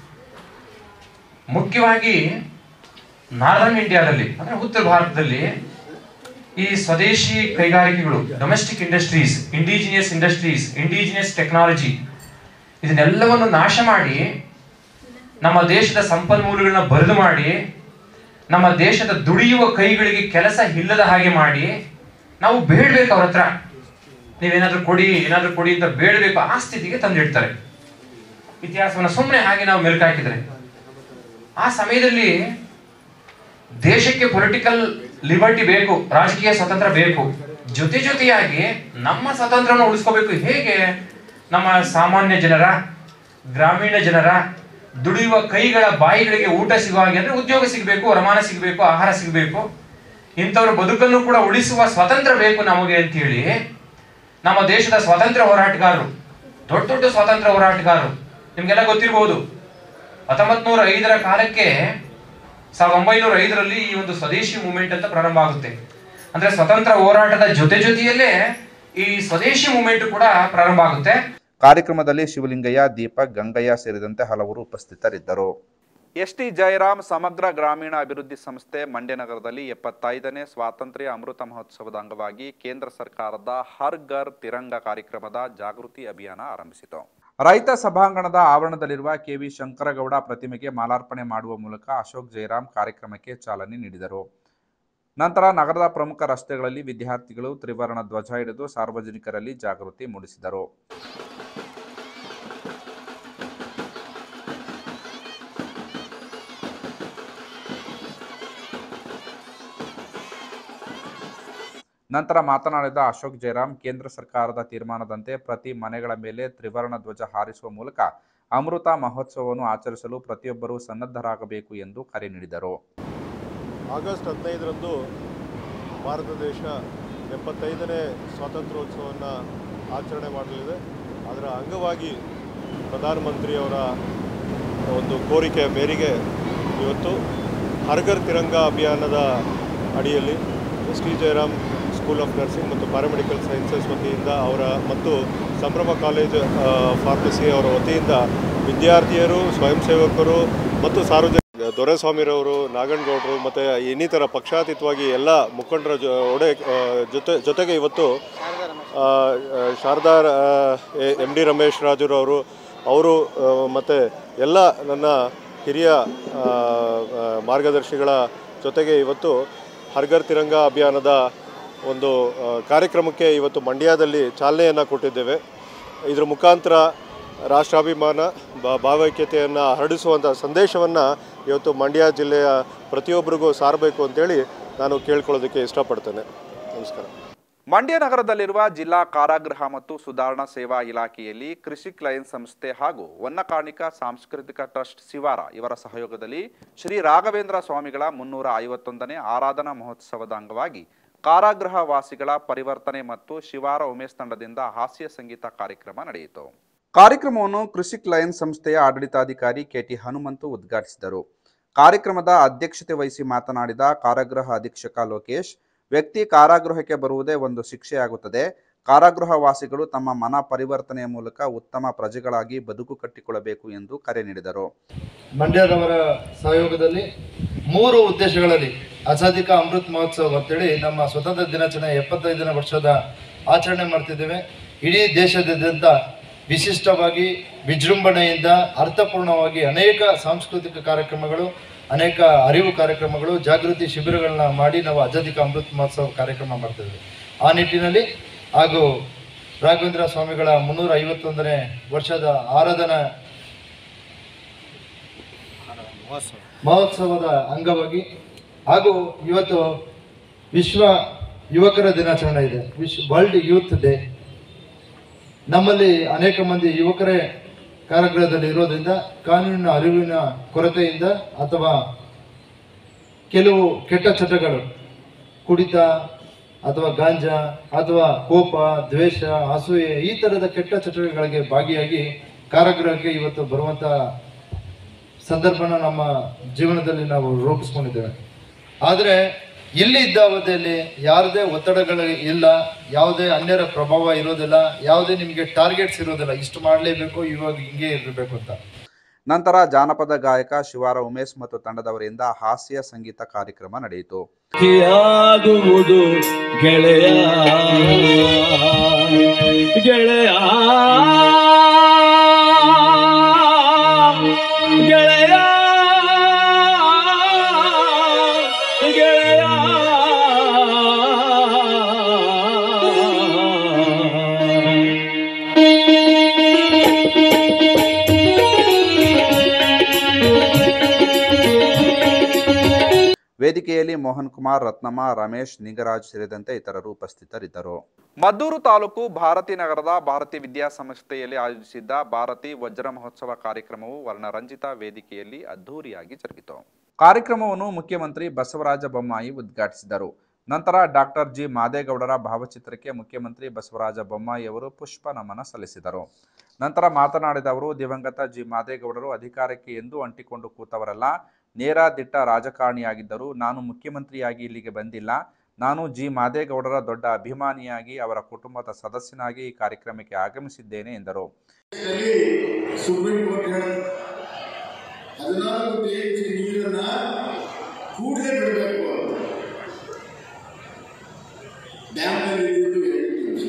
ಮುಖ್ಯವಾಗಿ ನಾರ್ದರ್ನ್ ಇಂಡಿಯಾದಲ್ಲಿ ಅಂದ್ರೆ ಉತ್ತರ ಭಾರತದಲ್ಲಿ ಈ ಸ್ವದೇಶಿ ಕೈಗಾರಿಕೆಗಳು domestic industries indigenous industries indigenous technology ಇದನ್ನೆಲ್ಲವನ್ನು ನಾಶ ಮಾಡಿ ನಮ್ಮ ದೇಶದ ಸಂಪನ್ಮೂಲಗಳನ್ನ ಬರಿದು ಮಾಡಿ ನಮ್ಮ ದೇಶದ ದುಡಿಯುವ ಕೈಗಳಿಗೆ ಕೆಲಸ ಇಲ್ಲದ ಹಾಗೆ ಮಾಡಿ ನಾವು ಬೇಡ್ಬೇಕು ಅವ್ರ ಹತ್ರ ನೀವೇನಾದ್ರೂ ಕೊಡಿ ಏನಾದ್ರೂ ಕೊಡಿ ಅಂತ ಬೇಡಬೇಕು ಆ ಸ್ಥಿತಿಗೆ ತಂದಿಡ್ತಾರೆ ಇತಿಹಾಸವನ್ನ ಸುಮ್ಮನೆ ಹಾಗೆ ನಾವು ಮೆಲುಕು ಹಾಕಿದ್ರೆ ಆ ಸಮಯದಲ್ಲಿ ದೇಶಕ್ಕೆ ಪೊಲಿಟಿಕಲ್ ಲಿಬರ್ಟಿ ಬೇಕು ರಾಜಕೀಯ ಸ್ವತಂತ್ರ ಬೇಕು ಜೊತೆ ಜೊತೆಯಾಗಿ ನಮ್ಮ ಸ್ವಾತಂತ್ರ್ಯವನ್ನು ಉಳಿಸ್ಕೋಬೇಕು ಹೇಗೆ ನಮ್ಮ ಸಾಮಾನ್ಯ ಜನರ ಗ್ರಾಮೀಣ ಜನರ ದುಡಿಯುವ ಕೈಗಳ ಬಾಯಿಗಳಿಗೆ ಊಟ ಸಿಗುವ ಹಾಗೆ ಅಂದ್ರೆ ಉದ್ಯೋಗ ಸಿಗಬೇಕು ವರಮಾನ ಸಿಗಬೇಕು ಆಹಾರ ಸಿಗಬೇಕು ಇಂಥವ್ರ ಬದುಕನ್ನು ಕೂಡ ಉಳಿಸುವ ಸ್ವಾತಂತ್ರ್ಯ ಬೇಕು ನಮಗೆ ಅಂತ ಹೇಳಿ ನಮ್ಮ ದೇಶದ ಸ್ವಾತಂತ್ರ್ಯ ಹೋರಾಟಗಾರರು ದೊಡ್ಡ ದೊಡ್ಡ ಸ್ವಾತಂತ್ರ್ಯ ಹೋರಾಟಗಾರರು ನಿಮ್ಗೆಲ್ಲ ಗೊತ್ತಿರಬಹುದು ಹತ್ತೊಂಬತ್ ನೂರ ಐದರ ಕಾಲಕ್ಕೆ ಸಾವಿರದ ಒಂಬೈನೂರ ಐದರಲ್ಲಿ ಈ ಒಂದು ಸ್ವದೇಶಿ ಮೂವ್ಮೆಂಟ್ ಅಂತ ಪ್ರಾರಂಭ ಆಗುತ್ತೆ ಅಂದ್ರೆ ಸ್ವತಂತ್ರ ಹೋರಾಟದ ಜೊತೆ ಜೊತೆಯಲ್ಲೇ ಈ ಸ್ವದೇಶಿ ಮೂವ್ಮೆಂಟ್ ಕೂಡ ಪ್ರಾರಂಭ ಆಗುತ್ತೆ ಕಾರ್ಯಕ್ರಮದಲ್ಲಿ ಶಿವಲಿಂಗಯ್ಯ ದೀಪಕ್ ಗಂಗಯ್ಯ ಸೇರಿದಂತೆ ಹಲವರು ಉಪಸ್ಥಿತರಿದ್ದರು ಎಸ್ ಟಿ ಜಯರಾಮ್ ಸಮಗ್ರ ಗ್ರಾಮೀಣ ಅಭಿವೃದ್ಧಿ ಸಂಸ್ಥೆ ಮಂಡ್ಯ ನಗರದಲ್ಲಿ ಎಪ್ಪತ್ತೈದನೇ ಸ್ವಾತಂತ್ರ್ಯ ಅಮೃತ ಮಹೋತ್ಸವದ ಅಂಗವಾಗಿ ಕೇಂದ್ರ ಸರ್ಕಾರದ ಹರ್ ಘರ್ ತಿರಂಗ ಕಾರ್ಯಕ್ರಮದ ಜಾಗೃತಿ ಅಭಿಯಾನ ಆರಂಭಿಸಿತು ರೈತ ಸಭಾಂಗಣದ ಆವರಣದಲ್ಲಿರುವ ಕೆವಿ ಶಂಕರಗೌಡ ಪ್ರತಿಮೆಗೆ ಮಾಲಾರ್ಪಣೆ ಮಾಡುವ ಮೂಲಕ ಅಶೋಕ್ ಜಯರಾಮ್ ಕಾರ್ಯಕ್ರಮಕ್ಕೆ ಚಾಲನೆ ನೀಡಿದರು ನಂತರ ನಗರದ ಪ್ರಮುಖ ರಸ್ತೆಗಳಲ್ಲಿ ವಿದ್ಯಾರ್ಥಿಗಳು ತ್ರಿವರ್ಣ ಧ್ವಜ ಹಿಡಿದು ಸಾರ್ವಜನಿಕರಲ್ಲಿ ಜಾಗೃತಿ ಮೂಡಿಸಿದರು ನಂತರ ಮಾತನಾಡಿದ ಅಶೋಕ್ ಜಯರಾಮ್ ಕೇಂದ್ರ ಸರ್ಕಾರದ ತೀರ್ಮಾನದಂತೆ ಪ್ರತಿ ಮನೆಗಳ ಮೇಲೆ ತ್ರಿವರ್ಣ ಧ್ವಜ ಹಾರಿಸುವ ಮೂಲಕ ಅಮೃತ ಮಹೋತ್ಸವವನ್ನು ಆಚರಿಸಲು ಪ್ರತಿಯೊಬ್ಬರೂ ಸನ್ನದ್ಧರಾಗಬೇಕು ಎಂದು ಕರೆ ನೀಡಿದರು ಆಗಸ್ಟ್ ಹದಿನೈದರಂದು ಭಾರತ ದೇಶ ಎಪ್ಪತ್ತೈದನೇ ಸ್ವಾತಂತ್ರ್ಯೋತ್ಸವವನ್ನು ಆಚರಣೆ ಮಾಡಲಿದೆ ಅದರ ಅಂಗವಾಗಿ ಪ್ರಧಾನಮಂತ್ರಿಯವರ ಒಂದು ಕೋರಿಕೆಯ ಮೇರೆಗೆ ಇವತ್ತು ಹರ್ಗರ್ ತಿರಂಗ ಅಭಿಯಾನದ ಅಡಿಯಲ್ಲಿ S T Jayaram school of nursing ಮತ್ತು ಪ್ಯಾರಾಮೆಡಿಕಲ್ ಸೈನ್ಸಸ್ ವತಿಯಿಂದ ಅವರ ಮತ್ತು ಸಂಭ್ರಮ ಕಾಲೇಜ್ ಆ, ಫಾರ್ಮಸಿ ಅವರ ವತಿಯಿಂದ ವಿದ್ಯಾರ್ಥಿಯರು ಸ್ವಯಂ ಸೇವಕರು ಮತ್ತು ಸಾರ್ವಜನಿಕ ದೊರೆಸ್ವಾಮಿರವರು ನಾಗನಗೌಡರು ಮತ್ತು ಇನ್ನಿತರ ಪಕ್ಷಾತೀತವಾಗಿ ಎಲ್ಲ ಮುಖಂಡರ ಜೊ ಒಡೆ ಆ, ಜೊತೆ ಜೊತೆಗೆ ಇವತ್ತು ಆ, ಆ, ಶಾರದಾ ಎಮ್ ಡಿ ರಮೇಶ್ ರಾಜುರವರು ಅವರು ಮತ್ತು ಎಲ್ಲ ನನ್ನ ಹಿರಿಯ ಆ, ಆ, ಮಾರ್ಗದರ್ಶಿಗಳ ಜೊತೆಗೆ ಇವತ್ತು ಹರ್ಗರ್ ತಿರಂಗ ಅಭಿಯಾನದ ಒಂದು ಆ, ಕಾರ್ಯಕ್ರಮಕ್ಕೆ ಇವತ್ತು ಮಂಡ್ಯದಲ್ಲಿ ಚಾಲನೆಯನ್ನು ಕೊಟ್ಟಿದ್ದೇವೆ ಇದರ ಮುಖಾಂತರ ರಾಷ್ಟ್ರಾಭಿಮಾನ ಬಾ- ಭಾವೈಕ್ಯತೆಯನ್ನು ಹರಡಿಸುವಂಥ ಸಂದೇಶವನ್ನು ಇವತ್ತು ಮಂಡ್ಯ ಜಿಲ್ಲೆಯ ಪ್ರತಿಯೊಬ್ಬರಿಗೂ ಸಾರಬೇಕು ಅಂತೇಳಿ ನಾನು ಕೇಳ್ಕೊಳ್ಳೋದಕ್ಕೆ ಇಷ್ಟಪಡ್ತೇನೆ ನಮಸ್ಕಾರ ಮಂಡ್ಯ ನಗರದಲ್ಲಿರುವ ಜಿಲ್ಲಾ ಕಾರಾಗೃಹ ಮತ್ತು ಸುಧಾರಣಾ ಸೇವಾ ಇಲಾಖೆಯಲ್ಲಿ ಕೃಷಿ ಕ್ಲೈನ್ ಸಂಸ್ಥೆ ಹಾಗೂ ವನ್ನಕಾರ್ಣಿಕ ಸಾಂಸ್ಕೃತಿಕ ಟ್ರಸ್ಟ್ ಶಿವಾರ ಇವರ ಸಹಯೋಗದಲ್ಲಿ ಶ್ರೀ ರಾಘವೇಂದ್ರ ಸ್ವಾಮಿಗಳ ಮುನ್ನೂರ ಐವತ್ತೊಂದನೇ ಆರಾಧನಾ ಮಹೋತ್ಸವದ ಅಂಗವಾಗಿ ಕಾರಾಗೃಹ ವಾಸಿಗಳ ಪರಿವರ್ತನೆ ಮತ್ತು ಶಿವಾರ ಉಮೇಶ್ ತಂಡದಿಂದ ಹಾಸ್ಯ ಸಂಗೀತ ಕಾರ್ಯಕ್ರಮ ನಡೆಯಿತು ಕಾರ್ಯಕ್ರಮವನ್ನು ಕೃಷಿ ಲಯನ್ ಸಂಸ್ಥೆಯ ಆಡಳಿತಾಧಿಕಾರಿ ಕೆಟಿ ಹನುಮಂತು ಉದ್ಘಾಟಿಸಿದರು ಕಾರ್ಯಕ್ರಮದ ಅಧ್ಯಕ್ಷತೆ ವಹಿಸಿ ಮಾತನಾಡಿದ ಕಾರಾಗೃಹ ಅಧೀಕ್ಷಕ ಲೋಕೇಶ್ ವ್ಯಕ್ತಿ ಕಾರಾಗೃಹಕ್ಕೆ ಬರುವುದೇ ಒಂದು ಶಿಕ್ಷೆಯಾಗುತ್ತದೆ ಕಾರಾಗೃಹ ವಾಸಿಗಳು ತಮ್ಮ ಮನ ಪರಿವರ್ತನೆಯ ಮೂಲಕ ಉತ್ತಮ ಪ್ರಜೆಗಳಾಗಿ ಬದುಕು ಕಟ್ಟಿಕೊಳ್ಳಬೇಕು ಎಂದು ಕರೆ ನೀಡಿದರು ಮಂಡ್ಯದವರ ಸಹಯೋಗದಲ್ಲಿ ಮೂರು ಉದ್ದೇಶಗಳಲ್ಲಿ ಅಸಾಧಿಕ ಅಮೃತ್ ಮಹೋತ್ಸವ ಅಂತೇಳಿ ನಮ್ಮ ಸ್ವತಂತ್ರ ದಿನಾಚರಣೆ ಎಪ್ಪತ್ತೈದನೇ ವರ್ಷದ ಆಚರಣೆ ಮಾಡ್ತಿದ್ದೇವೆ ಇಡೀ ದೇಶದಾದ್ಯಂತ ವಿಶಿಷ್ಟವಾಗಿ ವಿಜೃಂಭಣೆಯಿಂದ ಅರ್ಥಪೂರ್ಣವಾಗಿ ಅನೇಕ ಸಾಂಸ್ಕೃತಿಕ ಕಾರ್ಯಕ್ರಮಗಳು ಅನೇಕ ಅರಿವು ಕಾರ್ಯಕ್ರಮಗಳು ಜಾಗೃತಿ ಶಿಬಿರಗಳನ್ನ ಮಾಡಿ ನಾವು ಆಜಾದಿಕ ಅಮೃತ್ ಮಹೋತ್ಸವ ಕಾರ್ಯಕ್ರಮ ಮಾಡ್ತಿದ್ವಿ ಆ ನಿಟ್ಟಿನಲ್ಲಿ ಹಾಗೂ ರಾಘವೇಂದ್ರ ಸ್ವಾಮಿಗಳ ಮುನ್ನೂರ ಐವತ್ತೊಂದನೇ ವರ್ಷದ ಆರಾಧನಾ ಮಹೋತ್ಸವದ ಅಂಗವಾಗಿ ಹಾಗೂ ಇವತ್ತು ವಿಶ್ವ ಯುವಕರ ದಿನಾಚರಣೆ ಇದೆ ವಿಶ್ವ ವರ್ಲ್ಡ್ ಯೂತ್ ಡೇ ನಮ್ಮಲ್ಲಿ ಅನೇಕ ಮಂದಿ ಯುವಕರೇ ಕಾರಾಗೃಹದಲ್ಲಿ ಇರೋದ್ರಿಂದ ಕಾನೂನಿನ ಅರಿವಿನ ಕೊರತೆಯಿಂದ ಅಥವಾ ಕೆಲವು ಕೆಟ್ಟ ಚಟಗಳು ಕುಡಿತ ಅಥವಾ ಗಾಂಜಾ ಅಥವಾ ಕೋಪ ದ್ವೇಷ ಅಸೂಯೆ ಈ ಥರದ ಕೆಟ್ಟ ಚಟುವಟಿಕೆಗಳಿಗೆ ಭಾಗಿಯಾಗಿ ಕಾರಾಗೃಹಕ್ಕೆ ಇವತ್ತು ಬರುವಂಥ ಸಂದರ್ಭನ ನಮ್ಮ ಜೀವನದಲ್ಲಿ ನಾವು ರೂಪಿಸ್ಕೊಂಡಿದ್ದೇವೆ ಆದರೆ ಇಲ್ಲಿ ಇದ್ದ ಅವಧಿಯಲ್ಲಿ ಯಾವುದೇ ಒತ್ತಡಗಳು ಇಲ್ಲ ಯಾವುದೇ ಅನ್ಯರ ಪ್ರಭಾವ ಇರೋದಿಲ್ಲ ಯಾವುದೇ ನಿಮಗೆ ಟಾರ್ಗೆಟ್ಸ್ ಇರೋದಿಲ್ಲ ಇಷ್ಟು ಮಾಡಲೇಬೇಕು ಇವಾಗ ಹಿಂಗೆ ಇರಬೇಕು ಅಂತ ನಂತರ ಜಾನಪದ ಗಾಯಕ ಶಿವಾರ ಉಮೇಶ್ ಮತ್ತು ತಂಡದವರಿಂದ ಹಾಸ್ಯ ಸಂಗೀತ ಕಾರ್ಯಕ್ರಮ ನಡೆಯಿತು ಆಗುವುದು ಗೆಳೆಯ ಗೆಳೆಯ ಗೆಳೆಯ ಗೆಳೆಯ ವೇದಿಕೆಯಲ್ಲಿ ಮೋಹನ್ ಕುಮಾರ್ ರತ್ನಮ್ಮ ರಮೇಶ್ ನಿಂಗರಾಜ್ ಸೇರಿದಂತೆ ಇತರರು ಉಪಸ್ಥಿತರಿದ್ದರು ಮದ್ದೂರು ತಾಲೂಕು ಭಾರತಿ ನಗರದ ಭಾರತಿ ವಿದ್ಯಾಸಂಸ್ಥೆಯಲ್ಲಿ ಆಯೋಜಿಸಿದ್ದ ಭಾರತಿ ವಜ್ರ ಮಹೋತ್ಸವ ಕಾರ್ಯಕ್ರಮವು ವರ್ಣರಂಜಿತ ವೇದಿಕೆಯಲ್ಲಿ ಅದ್ಧೂರಿಯಾಗಿ ಜರುಗಿತು ಕಾರ್ಯಕ್ರಮವನ್ನು ಮುಖ್ಯಮಂತ್ರಿ ಬಸವರಾಜ ಬೊಮ್ಮಾಯಿ ಉದ್ಘಾಟಿಸಿದರು ನಂತರ ಡಾಕ್ಟರ್ ಜಿ ಮಾದೇಗೌಡರ ಭಾವಚಿತ್ರಕ್ಕೆ ಮುಖ್ಯಮಂತ್ರಿ ಬಸವರಾಜ ಬೊಮ್ಮಾಯಿ ಅವರು ಪುಷ್ಪ ನಮನ ಸಲ್ಲಿಸಿದರು ನಂತರ ಮಾತನಾಡಿದ ಅವರು ದಿವಂಗತ ಜಿ ಮಾದೇಗೌಡರು ಅಧಿಕಾರಕ್ಕೆ ಎಂದೂ ಅಂಟಿಕೊಂಡು ಕೂತವರಲ್ಲ ನೇರ ದಿಟ್ಟ ರಾಜಕಾರಣಿಯಾಗಿದ್ದರು ನಾನು ಮುಖ್ಯಮಂತ್ರಿಯಾಗಿ ಇಲ್ಲಿಗೆ ಬಂದಿಲ್ಲ ನಾನು ಜಿ ಮಾದೇಗೌಡರ ದೊಡ್ಡ ಅಭಿಮಾನಿಯಾಗಿ ಅವರ ಕುಟುಂಬದ ಸದಸ್ಯನಾಗಿ ಈ ಕಾರ್ಯಕ್ರಮಕ್ಕೆ ಆಗಮಿಸಿದ್ದೇನೆ ಎಂದರು ಸುಪ್ರೀಂ ಕೋರ್ಟ್ ಹೇಳ ಹದಿನಾಲ್ಕು ಟಿಎಂಸಿ ನೀರನ್ನ ಕೂಡಲೇ ಬಿಡಬೇಕು ಡ್ಯಾಮ್ನಲ್ಲಿ ಇದ್ದು ಎರಡು ಟಿಎಂಸಿ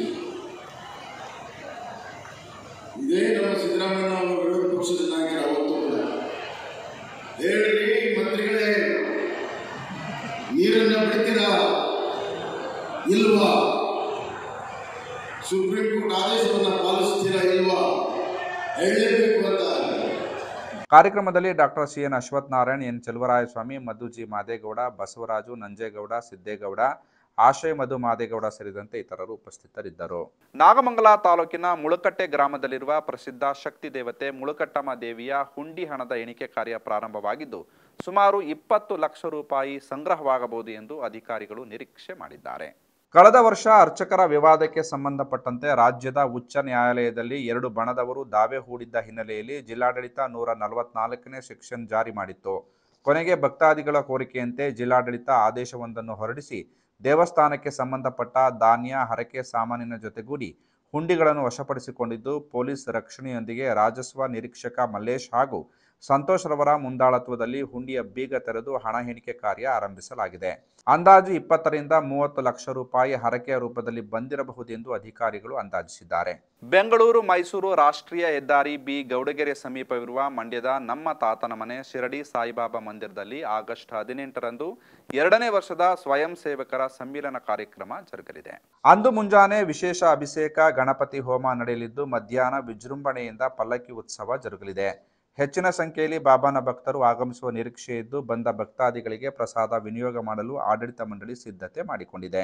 ಇದೇ ನಮ್ಮ ಸಿದ್ದರಾಮಯ್ಯ ಅವರು ವಿರೋಧ ಪಕ್ಷದ ನಾಯಕರು ಅವತ್ತು ಕೂಡ. ಹೇಳ್ರಿ ಮಂತ್ರಿಗಳೇ ನೀರನ್ನ ಬಿಡ್ತೀರಾ ಇಲ್ವಾ ಸುಪ್ರೀಂ ಕೋರ್ಟ್ ಆದೇಶವನ್ನ ಪಾಲಿಸ್ತೀರಾ ಇಲ್ವಾ ಹೇಳಲೇಬೇಕು ಅಂತ ಕಾರ್ಯಕ್ರಮದಲ್ಲಿ doctor C N Ashwath Narayan N Cheluvarayaswamy Madhu G Madegowda Basavaraju Nanjegowda Siddegowda ಆಶಯ ಮಧು ಮಾದೇಗೌಡ ಸೇರಿದಂತೆ ಇತರರು ಉಪಸ್ಥಿತರಿದ್ದರು ನಾಗಮಂಗಲ ತಾಲೂಕಿನ ಮುಳುಕಟ್ಟೆ ಗ್ರಾಮದಲ್ಲಿರುವ ಪ್ರಸಿದ್ಧ ಶಕ್ತಿ ದೇವತೆ ಮುಳುಕಟ್ಟಮ್ಮ ದೇವಿಯ ಹುಂಡಿ ಹಣದ ಎಣಿಕೆ ಕಾರ್ಯ ಪ್ರಾರಂಭವಾಗಿದ್ದು ಸುಮಾರು ಇಪ್ಪತ್ತು ಲಕ್ಷ ರೂಪಾಯಿ ಸಂಗ್ರಹವಾಗಬಹುದು ಎಂದು ಅಧಿಕಾರಿಗಳು ನಿರೀಕ್ಷೆ ಮಾಡಿದ್ದಾರೆ ಕಳೆದ ವರ್ಷ ಅರ್ಚಕರ ವಿವಾದಕ್ಕೆ ಸಂಬಂಧಪಟ್ಟಂತೆ ರಾಜ್ಯದ ಉಚ್ಚ ನ್ಯಾಯಾಲಯದಲ್ಲಿ ಎರಡು ಬಣದವರು ದಾವೆ ಹೂಡಿದ್ದ ಹಿನ್ನೆಲೆಯಲ್ಲಿ ಜಿಲ್ಲಾಡಳಿತ ನೂರ ನಲವತ್ನಾಲ್ಕನೇ ಸೆಕ್ಷನ್ ಜಾರಿ ಮಾಡಿತ್ತು ಕೊನೆಗೆ ಭಕ್ತಾದಿಗಳ ಕೋರಿಕೆಯಂತೆ ಜಿಲ್ಲಾಡಳಿತ ಆದೇಶವೊಂದನ್ನು ಹೊರಡಿಸಿ ದೇವಸ್ಥಾನಕ್ಕೆ ಸಂಬಂಧಪಟ್ಟ ಧಾನ್ಯ ಹರಕೆ ಸಾಮಾನಿನ ಜೊತೆಗೂಡಿ ಹುಂಡಿಗಳನ್ನು ವಶಪಡಿಸಿಕೊಂಡಿದ್ದು ಪೊಲೀಸ್ ರಕ್ಷಣೆಯೊಂದಿಗೆ ರಾಜಸ್ವ ನಿರೀಕ್ಷಕ ಮಲ್ಲೇಶ್ ಹಾಗೂ ಸಂತೋಷ್ ರವರ ಮುಂದಾಳತ್ವದಲ್ಲಿ ಹುಂಡಿಯ ಬೀಗ ತೆರೆದು ಹಣ ಎಣಿಕೆ ಕಾರ್ಯ ಆರಂಭಿಸಲಾಗಿದೆ ಅಂದಾಜು ಇಪ್ಪತ್ತರಿಂದ ಮೂವತ್ತು ಲಕ್ಷ ರೂಪಾಯಿ ಹರಕೆಯ ರೂಪದಲ್ಲಿ ಬಂದಿರಬಹುದೆಂದು ಅಧಿಕಾರಿಗಳು ಅಂದಾಜಿಸಿದ್ದಾರೆ ಬೆಂಗಳೂರು ಮೈಸೂರು ರಾಷ್ಟ್ರೀಯ ಹೆದ್ದಾರಿ ಬಿ ಗೌಡಗೆರೆ ಸಮೀಪವಿರುವ ಮಂಡ್ಯದ ನಮ್ಮ ತಾತನ ಮನೆ ಶಿರಡಿ ಸಾಯಿಬಾಬಾ ಮಂದಿರದಲ್ಲಿ ಆಗಸ್ಟ್ ಹದಿನೆಂಟರಂದು ಎರಡನೇ ವರ್ಷದ ಸ್ವಯಂ ಸೇವಕರ ಸಮ್ಮಿಲನ ಕಾರ್ಯಕ್ರಮ ಜರುಗಲಿದೆ ಅಂದು ಮುಂಜಾನೆ ವಿಶೇಷ ಅಭಿಷೇಕ ಗಣಪತಿ ಹೋಮ ನಡೆಯಲಿದ್ದು ಮಧ್ಯಾಹ್ನ ವಿಜೃಂಭಣೆಯಿಂದ ಪಲ್ಲಕ್ಕಿ ಉತ್ಸವ ಜರುಗಲಿದೆ ಹೆಚ್ಚಿನ ಸಂಖ್ಯೆಯಲ್ಲಿ ಬಾಬಾನ ಭಕ್ತರು ಆಗಮಿಸುವ ನಿರೀಕ್ಷೆ ಇದ್ದು ಬಂದ ಭಕ್ತಾದಿಗಳಿಗೆ ಪ್ರಸಾದ ವಿನಿಯೋಗ ಮಾಡಲು ಆಡಳಿತ ಮಂಡಳಿ ಸಿದ್ಧತೆ ಮಾಡಿಕೊಂಡಿದೆ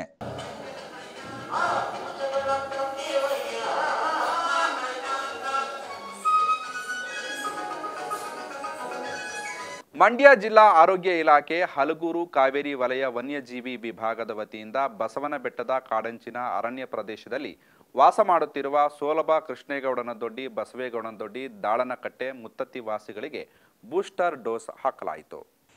ಮಂಡ್ಯ ಜಿಲ್ಲಾ ಆರೋಗ್ಯ ಇಲಾಖೆ ಹಲಗೂರು ಕಾವೇರಿ ವಲಯ ವನ್ಯಜೀವಿ ವಿಭಾಗದ ವತಿಯಿಂದ ಬಸವನ ಬೆಟ್ಟದ ಕಾಡಂಚಿನ ಅರಣ್ಯ ಪ್ರದೇಶದಲ್ಲಿ ವಾಸ ಮಾಡುತ್ತಿರುವ ಸೋಲಭ ಕೃಷ್ಣೇಗೌಡನ ದೊಡ್ಡಿ ಬಸವೇಗೌಡನ ದೊಡ್ಡಿ ದಾಳನಕಟ್ಟೆ ಮುತ್ತತ್ತಿ ವಾಸಿಗಳಿಗೆ ಬೂಸ್ಟರ್ ಡೋಸ್ ಹಾಕಲಾಯಿತು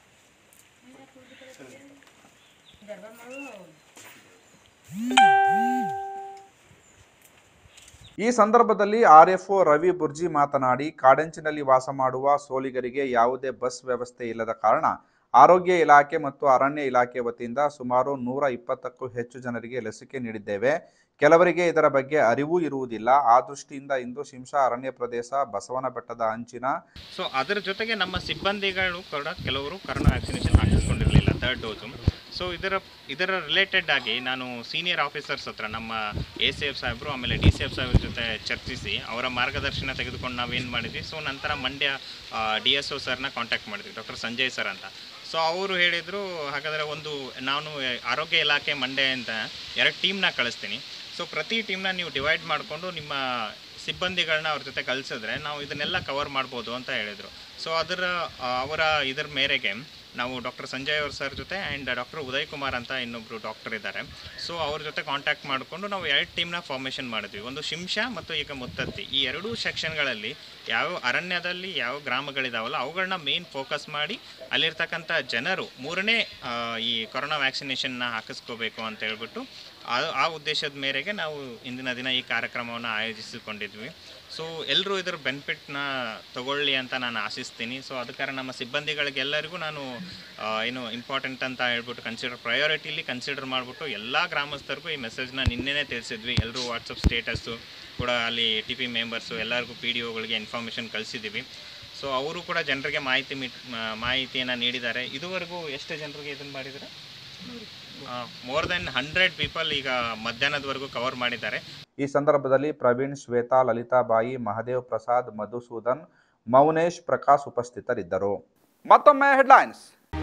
ಈ ಸಂದರ್ಭದಲ್ಲಿ ಆರ್ಎಫ್ಒ ರವಿ ಬುರ್ಜಿ ಮಾತನಾಡಿ ಕಾಡಂಚಿನಲ್ಲಿ ವಾಸ ಮಾಡುವ ಸೋಲಿಗರಿಗೆ ಯಾವುದೇ ಬಸ್ ವ್ಯವಸ್ಥೆ ಇಲ್ಲದ ಕಾರಣ ಆರೋಗ್ಯ ಇಲಾಖೆ ಮತ್ತು ಅರಣ್ಯ ಇಲಾಖೆ ವತಿಯಿಂದ ಸುಮಾರು ನೂರ ಇಪ್ಪತ್ತಕ್ಕೂ ಹೆಚ್ಚು ಜನರಿಗೆ ಲಸಿಕೆ ನೀಡಿದ್ದೇವೆ ಕೆಲವರಿಗೆ ಇದರ ಬಗ್ಗೆ ಅರಿವು ಇರುವುದಿಲ್ಲ ಆ ದೃಷ್ಟಿಯಿಂದ ಇಂದು ಶಿಂಷಾ ಅರಣ್ಯ ಪ್ರದೇಶ ಬಸವನ ಬೆಟ್ಟದ ಅಂಚಿನ ಸೊ ಅದರ ಜೊತೆಗೆ ನಮ್ಮ ಸಿಬ್ಬಂದಿಗಳು ಕೂಡ ಕೆಲವರು ಕರೋನಾ ವ್ಯಾಕ್ಸಿನೇಷನ್ ಹಾಕಿಸ್ಕೊಂಡಿರಲಿಲ್ಲ ಥರ್ಡ್ ಡೋಸು ಸೊ ಇದರ ಇದರ ರಿಲೇಟೆಡ್ ಆಗಿ ನಾನು ಸೀನಿಯರ್ ಆಫೀಸರ್ಸ್ ಹತ್ರ ನಮ್ಮ ಎ ಸಿ ಎಫ್ ಸಾಹೇಬರು ಆಮೇಲೆ ಡಿ ಸಿ ಎಫ್ ಸಾಹೇಬ್ರ ಜೊತೆ ಚರ್ಚಿಸಿ ಅವರ ಮಾರ್ಗದರ್ಶನ ತೆಗೆದುಕೊಂಡು ನಾವೇನು ಮಾಡಿದ್ವಿ ಸೊ ನಂತರ ಮಂಡ್ಯ ಡಿ ಎಸ್ ಒ ಸರ್ನ ಕಾಂಟ್ಯಾಕ್ಟ್ ಮಾಡಿದ್ವಿ ಡಾಕ್ಟರ್ ಸಂಜಯ್ ಸರ್ ಅಂತ ಸೊ ಅವರು ಹೇಳಿದರು ಹಾಗಾದರೆ ಒಂದು ನಾನು ಆರೋಗ್ಯ ಇಲಾಖೆ ಮಂಡ್ಯ ಅಂತ ಎರಡು ಟೀಮ್ನ ಕಳಿಸ್ತೀನಿ ಸೊ ಪ್ರತಿ ಟೀಮ್ನ ನೀವು ಡಿವೈಡ್ ಮಾಡಿಕೊಂಡು ನಿಮ್ಮ ಸಿಬ್ಬಂದಿಗಳನ್ನ ಅವ್ರ ಜೊತೆ ಕಳಿಸಿದ್ರೆ ನಾವು ಇದನ್ನೆಲ್ಲ ಕವರ್ ಮಾಡ್ಬೋದು ಅಂತ ಹೇಳಿದರು ಸೊ ಅದರ ಆ, ಅವರ ಇದರ ಮೇರೆಗೆ ನಾವು ಡಾಕ್ಟರ್ ಸಂಜಯ್ ಅವ್ರ ಸರ್ ಜೊತೆ ಆ್ಯಂಡ್ ಡಾಕ್ಟರ್ ಉದಯ್ ಕುಮಾರ್ ಅಂತ ಇನ್ನೊಬ್ಬರು ಡಾಕ್ಟರ್ ಇದ್ದಾರೆ ಸೊ ಅವ್ರ ಜೊತೆ ಕಾಂಟ್ಯಾಕ್ಟ್ ಮಾಡಿಕೊಂಡು ನಾವು ಎರಡು ಟೀಮ್ನ ಫಾರ್ಮೇಷನ್ ಮಾಡಿದ್ವಿ ಒಂದು ಶಿಂಷಾ ಮತ್ತು ಈಗ ಮುತ್ತತ್ತಿ ಈ ಎರಡೂ ಸೆಕ್ಷನ್ಗಳಲ್ಲಿ ಯಾವ ಅರಣ್ಯದಲ್ಲಿ ಯಾವ ಗ್ರಾಮಗಳಿದಾವಲ್ಲ ಅವುಗಳನ್ನ ಮೇನ್ ಫೋಕಸ್ ಮಾಡಿ ಅಲ್ಲಿರ್ತಕ್ಕಂಥ ಜನರು ಮೂರನೇ ಆ, ಈ ಕೊರೋನಾ ವ್ಯಾಕ್ಸಿನೇಷನ್ನ ಹಾಕಿಸ್ಕೋಬೇಕು ಅಂತ ಹೇಳ್ಬಿಟ್ಟು ಆ ಆ ಉದ್ದೇಶದ ಮೇರೆಗೆ ನಾವು ಇಂದಿನ ದಿನ ಈ ಕಾರ್ಯಕ್ರಮವನ್ನು ಆಯೋಜಿಸಿಕೊಂಡಿದ್ವಿ ಸೊ ಎಲ್ಲರೂ ಇದರ ಬೆನಿಫಿಟ್ನ ತಗೊಳ್ಳಿ ಅಂತ ನಾನು ಆಶಿಸ್ತೀನಿ ಸೊ ಅದಕ್ಕಾರ ನಮ್ಮ ಸಿಬ್ಬಂದಿಗಳಿಗೆಲ್ಲರಿಗೂ ನಾನು ಆ, ಏನು ಇಂಪಾರ್ಟೆಂಟ್ ಅಂತ ಹೇಳ್ಬಿಟ್ಟು ಕನ್ಸಿಡರ್ ಪ್ರಯಾರಿಟಿಲಿ ಕನ್ಸಿಡರ್ ಮಾಡಿಬಿಟ್ಟು ಎಲ್ಲ ಗ್ರಾಮಸ್ಥರಿಗೂ ಈ ಮೆಸೇಜ್ನ ನಿನ್ನೆನೇ ತಿಳಿಸಿದ್ವಿ ಎಲ್ಲರೂ ವಾಟ್ಸಪ್ ಸ್ಟೇಟಸ್ಸು ಕೂಡ ಅಲ್ಲಿ ಟಿ ಪಿ ಮೆಂಬರ್ಸು ಎಲ್ಲರಿಗೂ ಪಿ ಡಿ ಒಗಳಿಗೆ ಇನ್ಫಾರ್ಮೇಷನ್ ಕಳಿಸಿದ್ದೀವಿ ಸೊ ಅವರು ಕೂಡ ಜನರಿಗೆ ಮಾಹಿತಿ ಮಿಟ್ ಮಾಹಿತಿಯನ್ನು ನೀಡಿದ್ದಾರೆ ಇದುವರೆಗೂ ಎಷ್ಟು ಜನರಿಗೆ ಇದನ್ನು ಮಾಡಿದ್ದಾರೆ ಮೋರ್ ದೆನ್ ಹಂಡ್ರೆಡ್ ಪೀಪಲ್ ಈಗ ಮಧ್ಯಾಹ್ನದವರೆಗೂ ಕವರ್ ಮಾಡಿದ್ದಾರೆ ಈ ಸಂದರ್ಭದಲ್ಲಿ ಪ್ರವೀಣ್ ಶ್ವೇತಾ ಲಲಿತಾಬಾಯಿ ಮಹದೇವ್ ಪ್ರಸಾದ್ ಮಧುಸೂದನ್ ಮೌನೇಶ್ ಪ್ರಕಾಶ್ ಉಪಸ್ಥಿತರಿದ್ದರು ಮತ್ತೊಮ್ಮೆ ಹೆಡ್ಲೈನ್ಸ್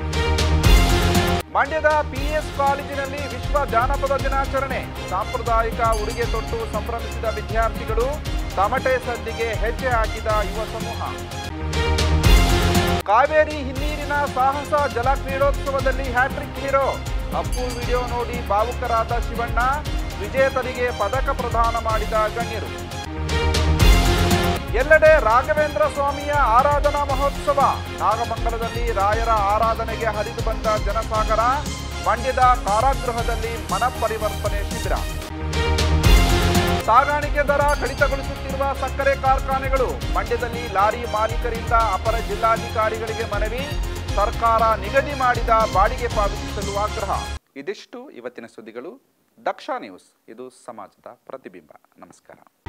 ಮಂಡ್ಯದ ಪಿಎಸ್ ಕಾಲೇಜಿನಲ್ಲಿ ವಿಶ್ವ ಜಾನಪದ ದಿನಾಚರಣೆ ಸಾಂಪ್ರದಾಯಿಕ ಉಡುಗೆ ತೊಟ್ಟು ಸಂಭ್ರಮಿಸಿದ ವಿದ್ಯಾರ್ಥಿಗಳು ತಮಟೆ ಸದ್ದಿಗೆ ಹೆಜ್ಜೆ ಹಾಕಿದ ಯುವ ಸಮೂಹ ಕಾವೇರಿ ಹಿನ್ನೀರಿನ ಸಾಹಸ ಜಲ ಕ್ರೀಡೋತ್ಸವದಲ್ಲಿ ಹ್ಯಾಟ್ರಿಕ್ ಹೀರೋ ಅಪ್ಪು ವಿಡಿಯೋ ನೋಡಿ ಭಾವುಕರಾದ ಶಿವಣ್ಣ ವಿಜೇತರಿಗೆ ಪದಕ ಪ್ರದಾನ ಮಾಡಿದ ಗಣ್ಯರು ಎಲ್ಲೆಡೆ ರಾಘವೇಂದ್ರ ಸ್ವಾಮಿಯ ಆರಾಧನಾ ಮಹೋತ್ಸವ ನಾಗಮಂಗಲದಲ್ಲಿ ರಾಯರ ಆರಾಧನೆಗೆ ಹರಿದು ಬಂದ ಜನಸಾಗರ ಮಂಡ್ಯದ ಕಾರಾಗೃಹದಲ್ಲಿ ಮನಪರಿವರ್ತನೆ ಶಿಬಿರ ಸಾಗಾಣಿಕೆ ದರ ಕಡಿತಗೊಳಿಸುತ್ತಿರುವ ಸಕ್ಕರೆ ಕಾರ್ಖಾನೆಗಳು ಮಂಡ್ಯದಲ್ಲಿ ಲಾರಿ ಮಾಲೀಕರಿಂದ ಅಪರ ಜಿಲ್ಲಾಧಿಕಾರಿಗಳಿಗೆ ಮನವಿ ಸರ್ಕಾರ ನಿಗದಿ ಮಾಡಿದ ಬಾಡಿಗೆ ಪಾವತಿಸಲು ಆಗ್ರಹ ಇದಿಷ್ಟು ಇವತ್ತಿನ ಸುದ್ದಿಗಳು ದಕ್ಷ ನ್ಯೂಸ್ ಇದು ಸಮಾಜದ ಪ್ರತಿಬಿಂಬ ನಮಸ್ಕಾರ